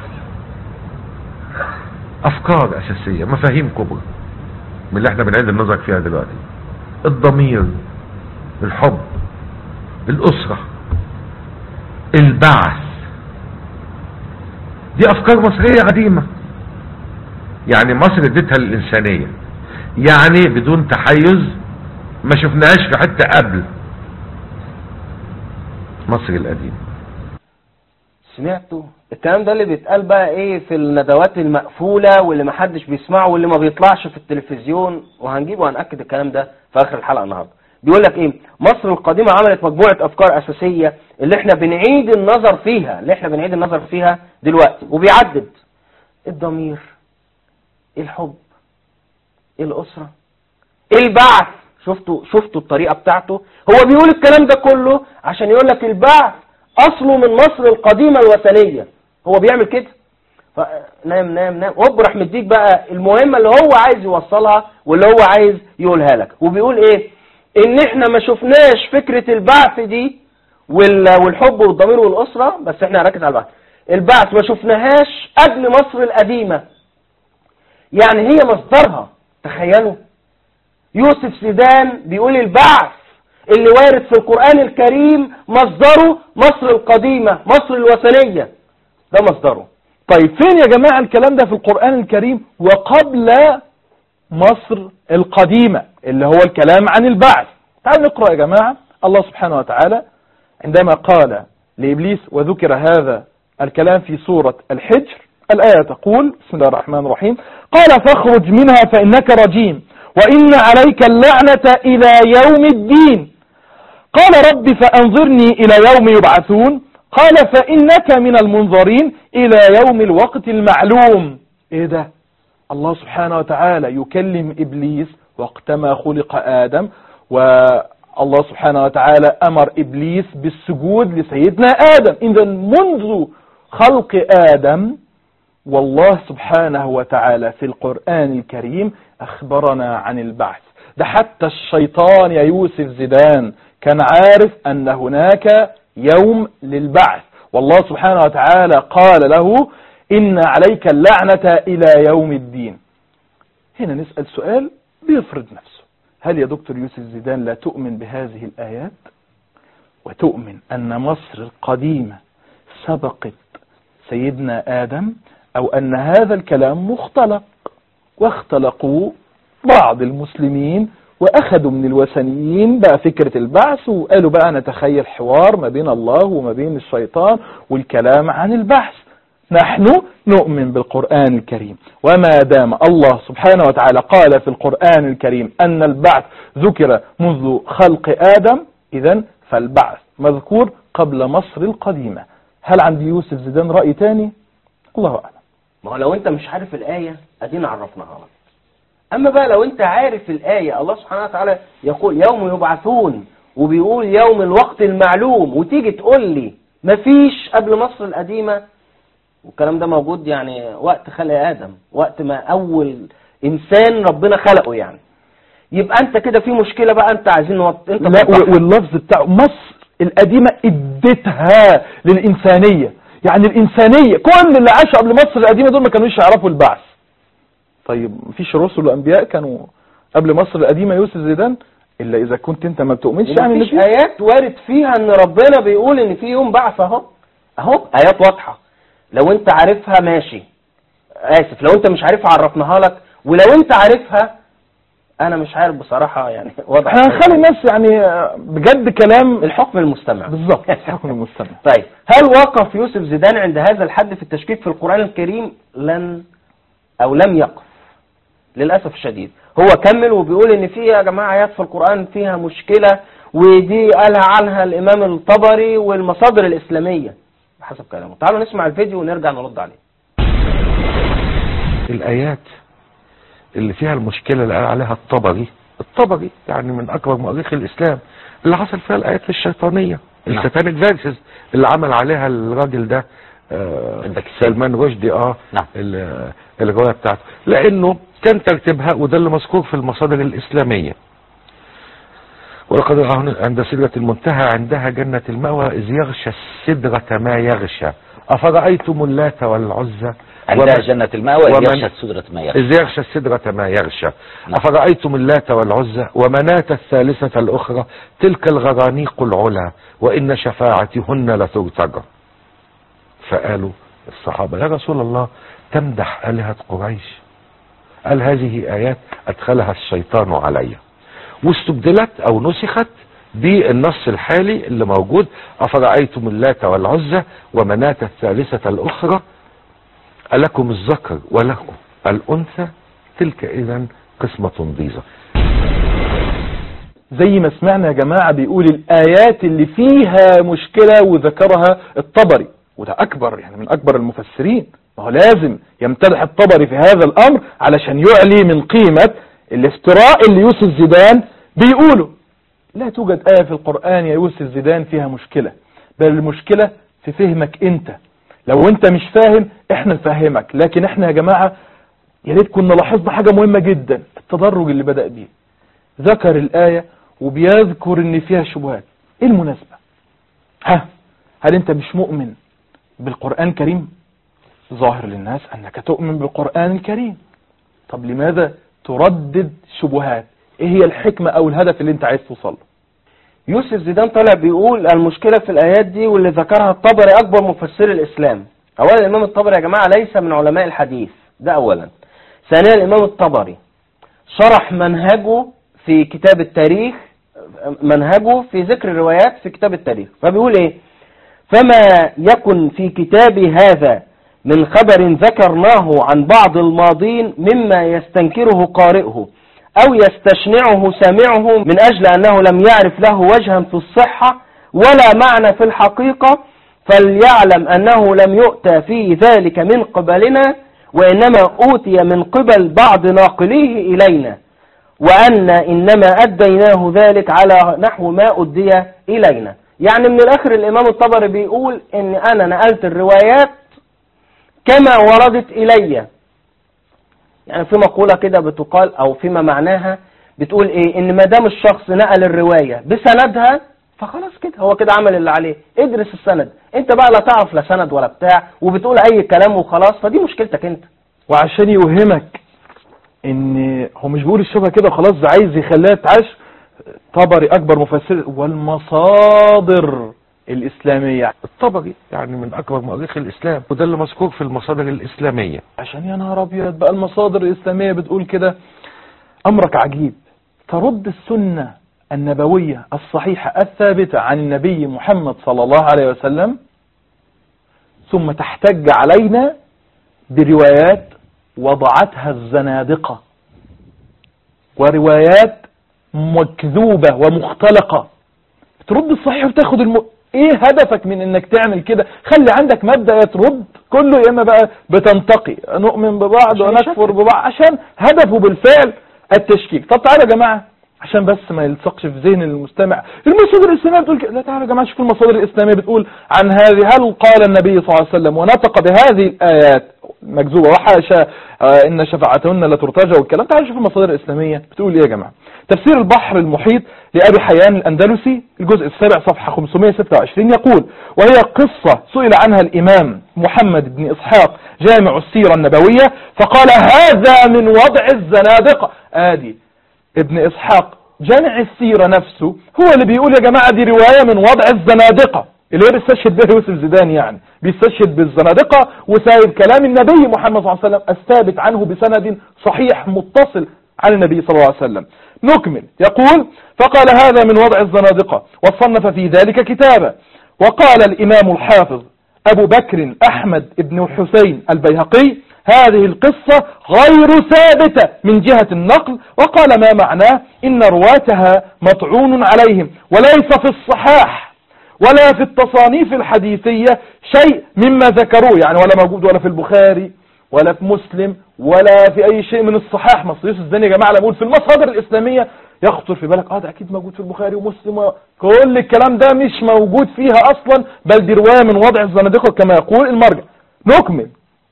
افكار اساسية مفاهيم كبرى من اللي احنا بنعيد النظر فيها دلوقتي الضمير الحب الاسرة البعث دي افكار مصرية قديمة يعني مصر اديتها للانسانية يعني بدون تحيز ما شفناهاش في حتة قبل مصر القديمة سمعتوا الكلام ده اللي بيتقال بقى ايه في الندوات المقفولة واللي محدش بيسمعه واللي ما بيطلعش في التلفزيون وهنجيب وهنأكد الكلام ده في اخر الحلقة النهاردة بيقول لك ايه مصر القديمة عملت مجموعة افكار اساسية اللي احنا بنعيد النظر فيها اللي احنا بنعيد النظر فيها دلوقتي وبيعدد الضمير الحب الاسرة البعث شفتوا شفتوا الطريقة بتاعته هو بيقول الكلام ده كله عشان يقول لك البعث اصله من مصر القديمة الوثنية هو بيعمل كده ف- نام نام نام هوب راح مديك بقى المهمة اللي هو عايز يوصلها واللي هو عايز يقولها لك وبيقول ايه ان احنا ما شفناش فكرة البعث دي وال- والحب والضمير والاسرة بس احنا هنركز على البعث البعث ما شفناهاش قبل مصر القديمة يعني هي مصدرها تخيلوا يوسف سيدان بيقول البعث اللي وارد في القرآن الكريم مصدره مصر القديمة مصر الوثنية ده مصدره طيب فين يا جماعة الكلام ده في القرآن الكريم وقبل مصر القديمة اللي هو الكلام عن البعث تعالوا نقرأ يا جماعة الله سبحانه وتعالى عندما قال لإبليس وذكر هذا الكلام في سورة الحجر الآية تقول بسم الله الرحمن الرحيم قال فاخرج منها فإنك رجيم وإن عليك اللعنة إلى يوم الدين قال رب فأنظرني إلى يوم يبعثون قال فإنك من المنظرين إلى يوم الوقت المعلوم إيه ده الله سبحانه وتعالى يكلم إبليس وقتما خلق آدم الله سبحانه وتعالى أمر إبليس بالسجود لسيدنا آدم إذا منذ خلق آدم والله سبحانه وتعالى في القرآن الكريم أخبرنا عن البعث ده حتى الشيطان يا يوسف زيدان كان عارف أن هناك يوم للبعث والله سبحانه وتعالى قال له إن عليك اللعنة إلى يوم الدين هنا نسأل سؤال بيفرض نفسه هل يا دكتور يوسف زيدان لا تؤمن بهذه الآيات وتؤمن أن مصر القديمة سبقت سيدنا آدم أو أن هذا الكلام مختلق واختلقوا بعض المسلمين وأخذوا من الوثنيين بقى فكرة البعث وقالوا بقى نتخيل حوار ما بين الله وما بين الشيطان والكلام عن البحث نحن نؤمن بالقرآن الكريم وما دام الله سبحانه وتعالى قال في القرآن الكريم أن البعث ذكر منذ خلق آدم إذا فالبعث مذكور قبل مصر القديمة هل عند يوسف زيدان رأي تاني الله أعلم ما هو لو انت مش عارف الآية ادينا عرفناها لك اما بقى لو انت عارف الآية الله سبحانه وتعالى يقول يوم يبعثون وبيقول يوم الوقت المعلوم وتيجي تقول لي مفيش قبل مصر القديمة والكلام ده موجود يعني وقت خلق آدم وقت ما أول إنسان ربنا خلقه يعني يبقى أنت كده في مشكلة بقى أنت عايزين نوط... أنت لا توضحها. و- واللفظ بتاع مصر القديمة اديتها للإنسانية يعني الإنسانية كل اللي عاشوا قبل مصر القديمة دول ما كانوش يعرفوا البعث طيب مفيش رسل وأنبياء كانوا قبل مصر القديمة يوسف زيدان إلا إذا كنت أنت ما بتؤمنش يعني إن ومفيش في- آيات وارد فيها إن ربنا بيقول إن في يوم بعث أهو أهو آيات واضحة لو أنت عارفها ماشي آسف لو أنت مش عارفها عرفناها لك ولو أنت عارفها أنا مش عارف بصراحة يعني واضح احنا هنخلي الناس يعني آه، بجد كلام الحكم المستمع بالظبط حكم المستمع طيب هل وقف يوسف زيدان عند هذا الحد في التشكيك في القرآن الكريم لن أو لم يقف للأسف الشديد هو كمل وبيقول ان في يا جماعة آيات في القرآن فيها مشكلة ودي قالها عنها الإمام الطبري والمصادر الإسلامية بحسب كلامه تعالوا نسمع الفيديو ونرجع نرد عليه الآيات اللي فيها المشكلة اللي قال عليها الطبري الطبري يعني من أكبر مؤرخي الإسلام اللي حصل فيها الآيات الشيطانية نعم. الساتانيك فيرسز اللي عمل عليها الراجل ده آه الباكستاني. سلمان رشدي اه نعم. ال- الرواية بتاعته لأنه كان ترتيبها وده اللي مذكور في المصادر الإسلامية ولقد رآه عند سدرة المنتهى عندها جنة المأوى إذ يغشى السدرة ما يغشى أفرأيتم اللات والعزى عندها ومن- جنة المأوى ومن- يغشى السدرة ما يغشى إذ يغشى السدرة ما يغشى نعم. أفرأيتم اللات والعزى ومناة الثالثة الأخرى تلك الغرانيق العلا وإن شفاعتهن لترتجى فقالوا الصحابة يا رسول الله تمدح آلهة قريش قال هذه آيات أدخلها الشيطان علي واستبدلت أو نسخت بالنص الحالي اللي موجود أفرأيتم اللات والعزى ومناة الثالثة الأخرى ألكم الذكر ولكم الأنثى تلك إذا قسمة ضيزة زي ما سمعنا يا جماعة بيقول الآيات اللي فيها مشكلة وذكرها الطبري وده أكبر يعني من أكبر المفسرين ما هو لازم يمتدح الطبري في هذا الأمر علشان يعلي من قيمة الافتراء اللي يوسف زيدان بيقوله لا توجد آية في القرآن يا يوسف زيدان فيها مشكلة بل المشكلة في فهمك أنت لو أنت مش فاهم إحنا نفهمك لكن إحنا يا جماعة يا ريت كنا لاحظنا حاجة مهمة جدا التدرج اللي بدأ بيه ذكر الآية وبيذكر ان فيها شبهات ايه المناسبة ها هل انت مش مؤمن بالقرآن الكريم ظاهر للناس انك تؤمن بالقرآن الكريم طب لماذا تردد شبهات ايه هي الحكمة او الهدف اللي انت عايز توصل له يوسف زيدان طالع بيقول المشكلة في الآيات دي واللي ذكرها الطبري أكبر مفسر الإسلام أولا الإمام الطبري يا جماعة ليس من علماء الحديث ده أولا ثانيا الإمام الطبري شرح منهجه في كتاب التاريخ منهجه في ذكر الروايات في كتاب التاريخ فبيقول إيه فما يكن في كتابي هذا من خبر ذكرناه عن بعض الماضين مما يستنكره قارئه أو يستشنعه سامعه من أجل أنه لم يعرف له وجها في الصحة ولا معنى في الحقيقة فليعلم أنه لم يؤتى في ذلك من قبلنا وإنما أوتي من قبل بعض ناقليه إلينا وأن إنما أديناه ذلك على نحو ما أدي إلينا يعني من الآخر الإمام الطبري بيقول إن أنا نقلت الروايات كما وردت إلي يعني في مقولة كده بتقال أو فيما معناها بتقول إيه إن ما دام الشخص نقل الرواية بسندها فخلاص كده هو كده عمل اللي عليه ادرس السند انت بقى لا تعرف لا سند ولا بتاع وبتقول اي كلام وخلاص فدي مشكلتك انت وعشان يوهمك ان هو مش بيقول الشبهه كده خلاص ده عايز يخليها تعيش طبري اكبر مفسر والمصادر الاسلاميه الطبري يعني من اكبر مؤرخي الاسلام وده اللي مذكور في المصادر الاسلاميه عشان يا نهار ابيض بقى المصادر الاسلاميه بتقول كده امرك عجيب ترد السنه النبويه الصحيحه الثابته عن النبي محمد صلى الله عليه وسلم ثم تحتج علينا بروايات وضعتها الزنادقه وروايات مكذوبه ومختلقه ترد الصحيح وتاخد الم... ايه هدفك من انك تعمل كده خلي عندك مبدأ يا ترد كله يا اما بقى بتنتقي نؤمن ببعض عشان ونكفر يشكك. ببعض عشان هدفه بالفعل التشكيك طب تعالوا يا جماعة عشان بس ما يلصقش في ذهن المستمع المصادر الإسلامية بتقول كده لا تعالوا يا جماعة شوفوا المصادر الإسلامية بتقول عن هذه هل قال النبي صلى الله عليه وسلم ونطق بهذه الآيات مكذوبة وحاشا آه، إن شفاعتهن لا ترتجى والكلام تعالوا شوفوا المصادر الإسلامية بتقول إيه يا جماعة تفسير البحر المحيط لأبي حيان الأندلسي الجزء السابع صفحة 526 يقول وهي قصة سئل عنها الإمام محمد بن إسحاق جامع السيرة النبوية فقال هذا من وضع الزنادقة آدي ابن إسحاق جامع السيرة نفسه هو اللي بيقول يا جماعة دي رواية من وضع الزنادقة اللي هو بيستشهد به يوسف زيدان يعني بيستشهد بالزنادقة وسايب كلام النبي محمد صلى الله عليه وسلم الثابت عنه بسند صحيح متصل عن النبي صلى الله عليه وسلم نكمل يقول فقال هذا من وضع الزنادقة وصنف في ذلك كتابا وقال الإمام الحافظ أبو بكر أحمد بن حسين البيهقي هذه القصة غير ثابتة من جهة النقل وقال ما معناه إن رواتها مطعون عليهم وليس في الصحاح ولا في التصانيف الحديثية شيء مما ذكروه يعني ولا موجود ولا في البخاري ولا في مسلم ولا في أي شيء من الصحاح مصر يوسف الزاني يا جماعة لما في المصادر الإسلامية يخطر في بالك اه ده أكيد موجود في البخاري ومسلم و- كل الكلام ده مش موجود فيها أصلا بل دي رواية من وضع الزنادقة كما يقول المرجع نكمل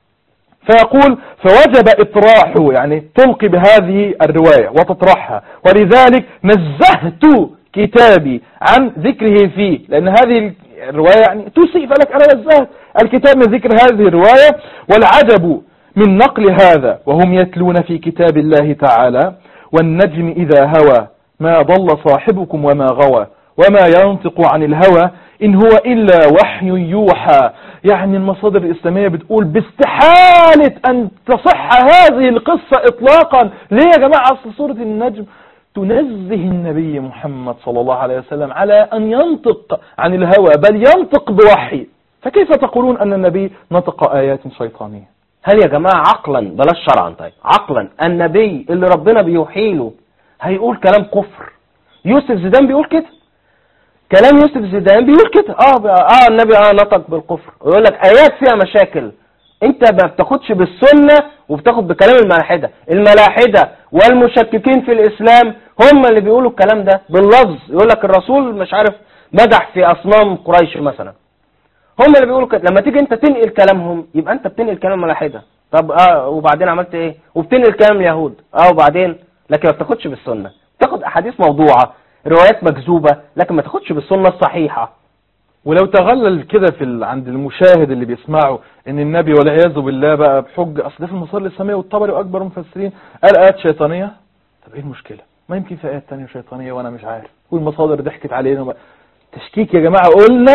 فيقول فوجب إطراحه يعني تلقي بهذه الرواية وتطرحها ولذلك نزهت كتابي عن ذكره فيه لأن هذه الرواية يعني تسيء فلك أنا نزهت الكتاب من ذكر هذه الرواية والعجب من نقل هذا وهم يتلون في كتاب الله تعالى والنجم إذا هوى ما ضل صاحبكم وما غوى وما ينطق عن الهوى إن هو إلا وحي يوحى يعني المصادر الإسلامية بتقول باستحالة أن تصح هذه القصة إطلاقا ليه يا جماعة أصل سورة النجم تنزه النبي محمد صلى الله عليه وسلم على أن ينطق عن الهوى بل ينطق بوحي فكيف تقولون أن النبي نطق آيات شيطانية هل يا جماعة عقلا بلاش شرعا طيب عقلا النبي اللي ربنا بيوحي له هيقول كلام كفر يوسف زيدان بيقول كده كلام يوسف زيدان بيقول كده اه ب- اه النبي اه نطق بالكفر ويقول لك ايات فيها مشاكل انت ما بتاخدش بالسنة وبتاخد بكلام الملاحدة الملاحدة والمشككين في الاسلام هم اللي بيقولوا الكلام ده باللفظ يقول لك الرسول مش عارف مدح في اصنام قريش مثلا هم اللي بيقولوا كده لما تيجي انت تنقل كلامهم يبقى انت بتنقل كلام الملاحدة طب اه وبعدين عملت ايه وبتنقل كلام اليهود اه وبعدين لكن ما بتاخدش بالسنة بتاخد احاديث موضوعة روايات مكذوبة لكن ما تاخدش بالسنة الصحيحة ولو تغلل كده في ال... عند المشاهد اللي بيسمعه ان النبي والعياذ بالله بقى بحج اصل ده في المصادر الاسلاميه والطبري واكبر المفسرين قال ايات شيطانيه طب ايه المشكله ما يمكن في ايات تانية شيطانيه وانا مش عارف والمصادر ضحكت علينا وما... تشكيك يا جماعه قلنا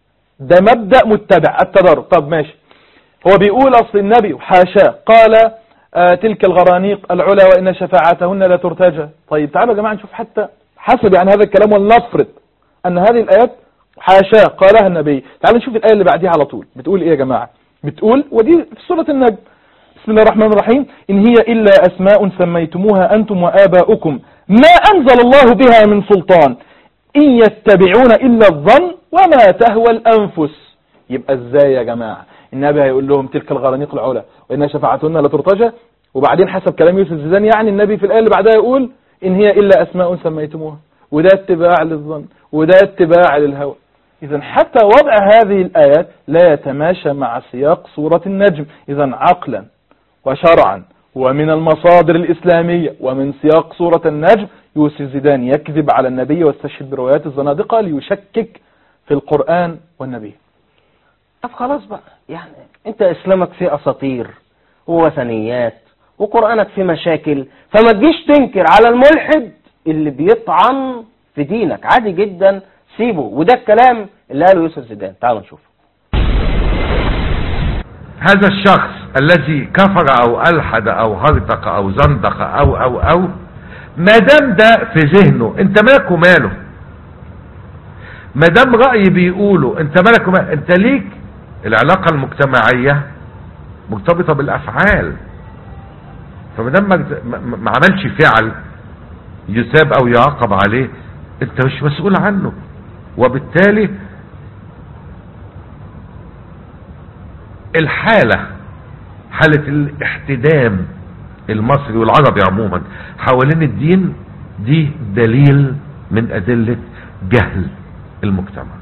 ده مبدا متبع التدرج طب ماشي هو بيقول اصل النبي حاشاه قال آه تلك الغرانيق العلا وان شفاعتهن لا ترتجى طيب تعالوا يا جماعه نشوف حتى حسب يعني هذا الكلام ولنفرض ان هذه الايات حاشاه قالها النبي تعالوا نشوف الآية اللي بعديها على طول بتقول إيه يا جماعة بتقول ودي في سورة النجم بسم الله الرحمن الرحيم إن هي إلا أسماء سميتموها أنتم وآباؤكم ما أنزل الله بها من سلطان إن يتبعون إلا الظن وما تهوى الأنفس يبقى إزاي يا جماعة النبي هيقول لهم تلك الغرانيق العلا وإن شفاعتهن لا ترتجى وبعدين حسب كلام يوسف زيدان يعني النبي في الآية اللي بعدها يقول إن هي إلا أسماء سميتموها وده اتباع للظن وده اتباع للهوى إذا حتى وضع هذه الآيات لا يتماشى مع سياق سورة النجم إذا عقلا وشرعا ومن المصادر الإسلامية ومن سياق سورة النجم يوسف زيدان يكذب على النبي واستشهد بروايات الزنادقة ليشكك في القرآن والنبي طب خلاص بقى يعني انت اسلامك فيه اساطير ووثنيات وقرآنك فيه مشاكل فما تجيش تنكر على الملحد اللي بيطعن في دينك عادي جدا سيبه وده الكلام اللي قاله يوسف زيدان تعالوا نشوف هذا الشخص الذي كفر او الحد او هرطق او زندق او او او ما دام ده في ذهنه انت مالك وماله ما دام رأي بيقوله انت مالك وماله انت ليك العلاقة المجتمعية مرتبطة بالافعال فما دام ما, ما- ما عملش فعل يثاب او يعاقب عليه انت مش مسؤول عنه وبالتالي الحالة حالة الاحتدام المصري والعربي عموما حوالين الدين دي دليل من أدلة جهل المجتمع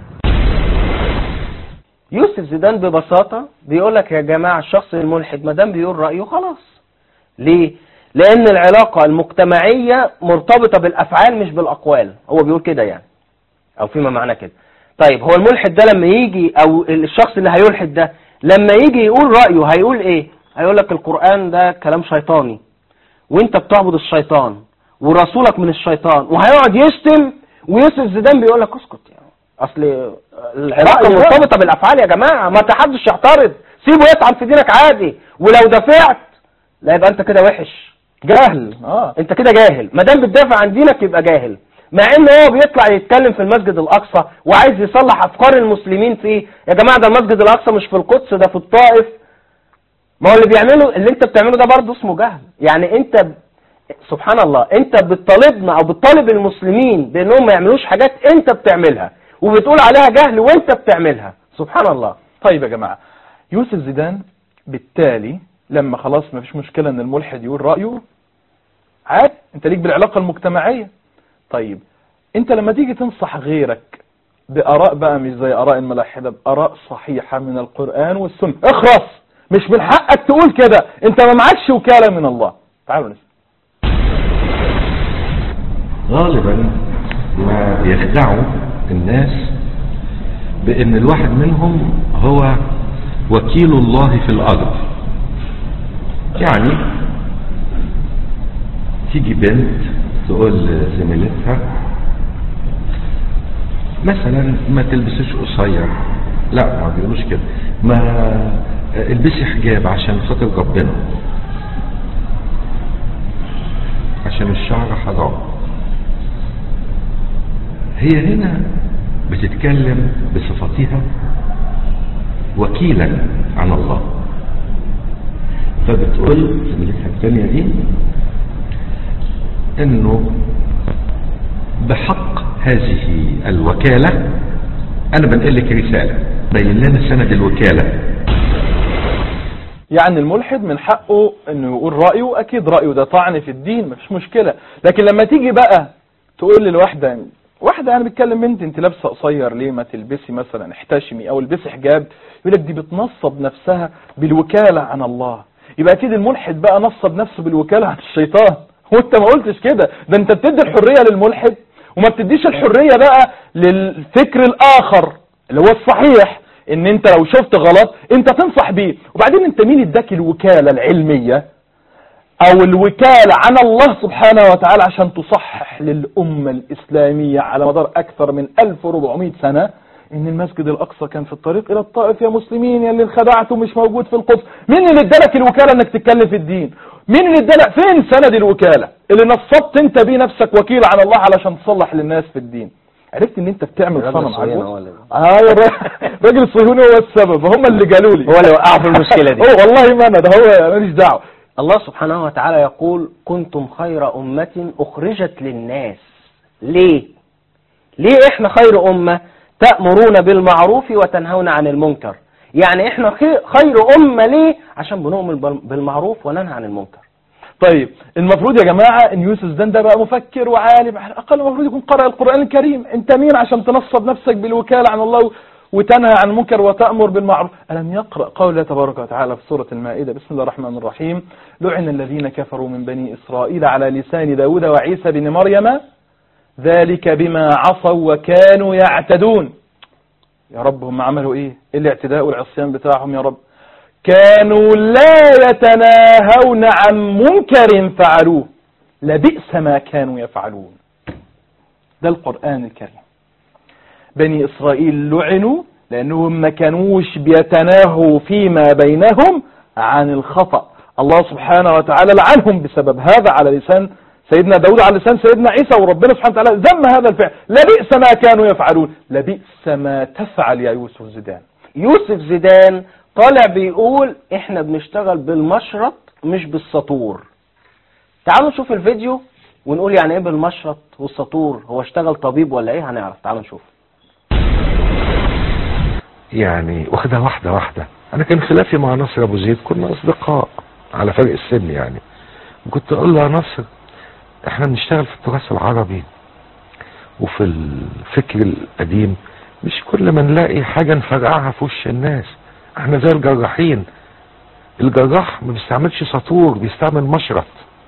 يوسف زيدان ببساطة بيقول لك يا جماعة الشخص الملحد ما دام بيقول رأيه خلاص ليه؟ لأن العلاقة المجتمعية مرتبطة بالأفعال مش بالأقوال هو بيقول كده يعني أو فيما معنى كده طيب هو الملحد ده لما يجي أو الشخص اللي هيلحد ده لما يجي يقول رأيه هيقول إيه؟ هيقول لك القرآن ده كلام شيطاني وانت بتعبد الشيطان ورسولك من الشيطان وهيقعد يشتم ويوسف زيدان بيقول لك اسكت يعني اصل العلاقه رأي مرتبطه بالافعال يا جماعه ما حدش يعترض سيبه يطعن في دينك عادي ولو دافعت لا يبقى انت كده وحش جهل اه انت كده جاهل ما دام بتدافع عن دينك يبقى جاهل مع ان هو بيطلع يتكلم في المسجد الاقصى وعايز يصلح افكار المسلمين فيه يا جماعه ده المسجد الاقصى مش في القدس ده في الطائف ما هو اللي بيعمله اللي انت بتعمله ده برضه اسمه جهل يعني انت ب... سبحان الله انت بتطالبنا او بتطالب المسلمين بانهم ما يعملوش حاجات انت بتعملها وبتقول عليها جهل وانت بتعملها سبحان الله طيب يا جماعة يوسف زيدان بالتالي لما خلاص ما فيش مشكلة ان الملحد يقول رأيه عاد انت ليك بالعلاقة المجتمعية طيب انت لما تيجي تنصح غيرك بآراء بقى مش زي آراء الملاحدة بآراء صحيحة من القرآن والسنة اخرس مش من حقك تقول كده انت ما معكش وكالة من الله تعالوا نسمع غالبا ما بيخدعوا الناس بان الواحد منهم هو وكيل الله في الارض يعني تيجي بنت تقول لزميلتها مثلا ما تلبسيش قصير لا ما بيقولوش كده ما البسي حجاب عشان خاطر ربنا عشان الشعر حرام هي هنا بتتكلم بصفتها وكيلا عن الله فبتقول زميلتها الثانية دي انه بحق هذه الوكالة انا بنقل لك رسالة بين لنا سند الوكالة يعني الملحد من حقه انه يقول رأيه اكيد رأيه ده طعن في الدين مفيش مشكلة لكن لما تيجي بقى تقول للواحدة واحدة انا بتكلم بنت انت لابسه قصير ليه ما تلبسي مثلا احتشمي او البسي حجاب يقول لك دي بتنصب نفسها بالوكالة عن الله يبقى اكيد الملحد بقى نصب نفسه بالوكالة عن الشيطان وانت ما قلتش كده ده انت بتدي الحرية للملحد وما بتديش الحرية بقى للفكر الاخر اللي هو الصحيح ان انت لو شفت غلط انت تنصح بيه وبعدين انت مين اداك الوكالة العلمية او الوكالة عن الله سبحانه وتعالى عشان تصحح للأمة الإسلامية على مدار أكثر من 1400 سنة ان المسجد الأقصى كان في الطريق إلى الطائف يا مسلمين يا اللي انخدعتوا مش موجود في القدس مين اللي ادالك الوكالة انك تتكلم في الدين مين اللي ادالك فين سند الوكالة اللي نصبت انت بيه نفسك وكيل على الله علشان تصلح للناس في الدين عرفت ان انت بتعمل الراجل صنم الصهيوني عجوز هو اللي- اه يا الراجل- الراجل الصهيوني هو السبب هم اللي قالوا لي هو اللي وقعه في المشكلة دي. هو والله ما انا ده هو ماليش دعوه الله سبحانه وتعالى يقول كنتم خير أمة أخرجت للناس ليه ليه احنا خير أمة تأمرون بالمعروف وتنهون عن المنكر يعني احنا خي- خير أمة ليه عشان بنؤمن بال- بالمعروف وننهى عن المنكر طيب المفروض يا جماعة ان يوسف زدان ده بقى مفكر وعالم على الاقل المفروض يكون قرأ القرآن الكريم انت مين عشان تنصب نفسك بالوكالة عن الله وتنهى عن المنكر وتأمر بالمعروف ألم يقرأ قول الله تبارك وتعالى في سورة المائدة بسم الله الرحمن الرحيم لعن الذين كفروا من بني إسرائيل على لسان داود وعيسى بن مريم ذلك بما عصوا وكانوا يعتدون يا رب هم عملوا ايه ايه الاعتداء والعصيان بتاعهم يا رب كانوا لا يتناهون عن منكر فعلوه لبئس ما كانوا يفعلون ده القرآن الكريم بني إسرائيل لعنوا لأنهم ما كانوش بيتناهوا فيما بينهم عن الخطأ الله سبحانه وتعالى لعنهم بسبب هذا على لسان سيدنا داود على لسان سيدنا عيسى وربنا سبحانه وتعالى ذم هذا الفعل لبئس ما كانوا يفعلون لبئس ما تفعل يا يوسف زيدان يوسف زيدان طالع بيقول احنا بنشتغل بالمشرط مش بالسطور تعالوا نشوف الفيديو ونقول يعني ايه بالمشرط والسطور هو اشتغل طبيب ولا ايه هنعرف تعالوا نشوف يعني واخدها واحدة واحدة انا كان خلافي مع نصر ابو زيد كنا اصدقاء على فرق السن يعني وكنت اقول له يا نصر احنا بنشتغل في التراث العربي وفي الفكر القديم مش كل ما نلاقي حاجة نفرقعها في وش الناس احنا زي الجراحين الجراح ما بيستعملش سطور بيستعمل مشرط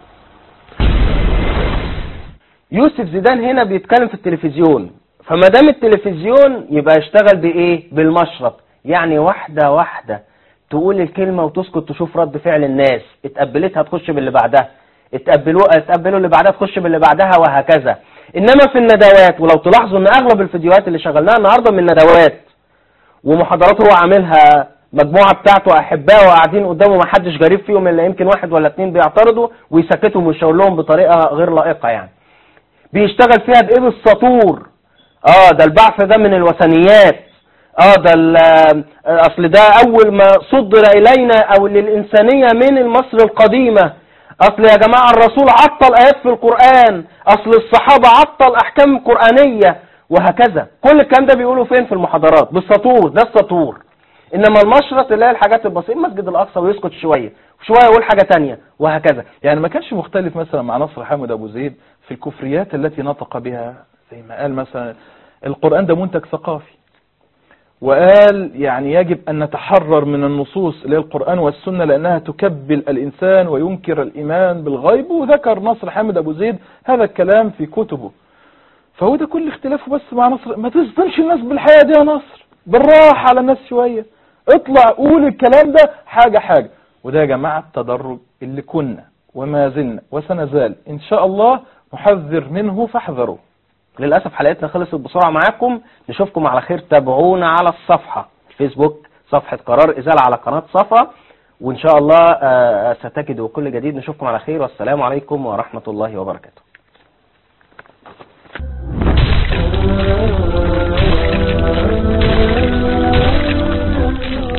يوسف زيدان هنا بيتكلم في التلفزيون فما دام التلفزيون يبقى يشتغل بايه بالمشرط يعني واحده واحده تقول الكلمه وتسكت تشوف رد فعل الناس اتقبلتها تخش باللي بعدها اتقبلوا اتقبلوا اللي بعدها تخش باللي بعدها وهكذا انما في الندوات ولو تلاحظوا ان اغلب الفيديوهات اللي شغلناها النهارده من ندوات ومحاضرات هو عاملها مجموعه بتاعته احباء وقاعدين قدامه ما حدش غريب فيهم الا يمكن واحد ولا اتنين بيعترضوا ويسكتهم ويشاور لهم بطريقه غير لائقه يعني بيشتغل فيها بايه بالسطور اه ده البعث ده من الوثنيات اه ده ال- آه، اصل ده اول ما صدر الينا او للانسانيه من مصر القديمه اصل يا جماعه الرسول عطل ايات في القران اصل الصحابه عطل احكام قرانيه وهكذا كل الكلام ده بيقولوا فين في المحاضرات بالسطور ده السطور انما المشرط اللي هي الحاجات البسيطه المسجد الاقصى ويسكت شويه وشويه يقول حاجه تانية وهكذا يعني ما كانش مختلف مثلا مع نصر حامد أبو زيد في الكفريات التي نطق بها زي ما قال مثلا القرآن ده منتج ثقافي وقال يعني يجب أن نتحرر من النصوص اللي هي القرآن والسنة لأنها تكبل الإنسان وينكر الإيمان بالغيب وذكر نصر حامد أبو زيد هذا الكلام في كتبه فهو ده كل اختلافه بس مع نصر ما تصدمش الناس بالحياة دي يا نصر بالراحة على الناس شوية اطلع قول الكلام ده حاجة حاجة وده يا جماعة التدرج اللي كنا وما زلنا وسنزال إن شاء الله نحذر منه فاحذروا للاسف حلقتنا خلصت بسرعه معاكم نشوفكم على خير تابعونا على الصفحه الفيسبوك صفحه قرار ازاله على قناه صفا وان شاء الله آه، ستجدوا كل جديد نشوفكم على خير والسلام عليكم ورحمه الله وبركاته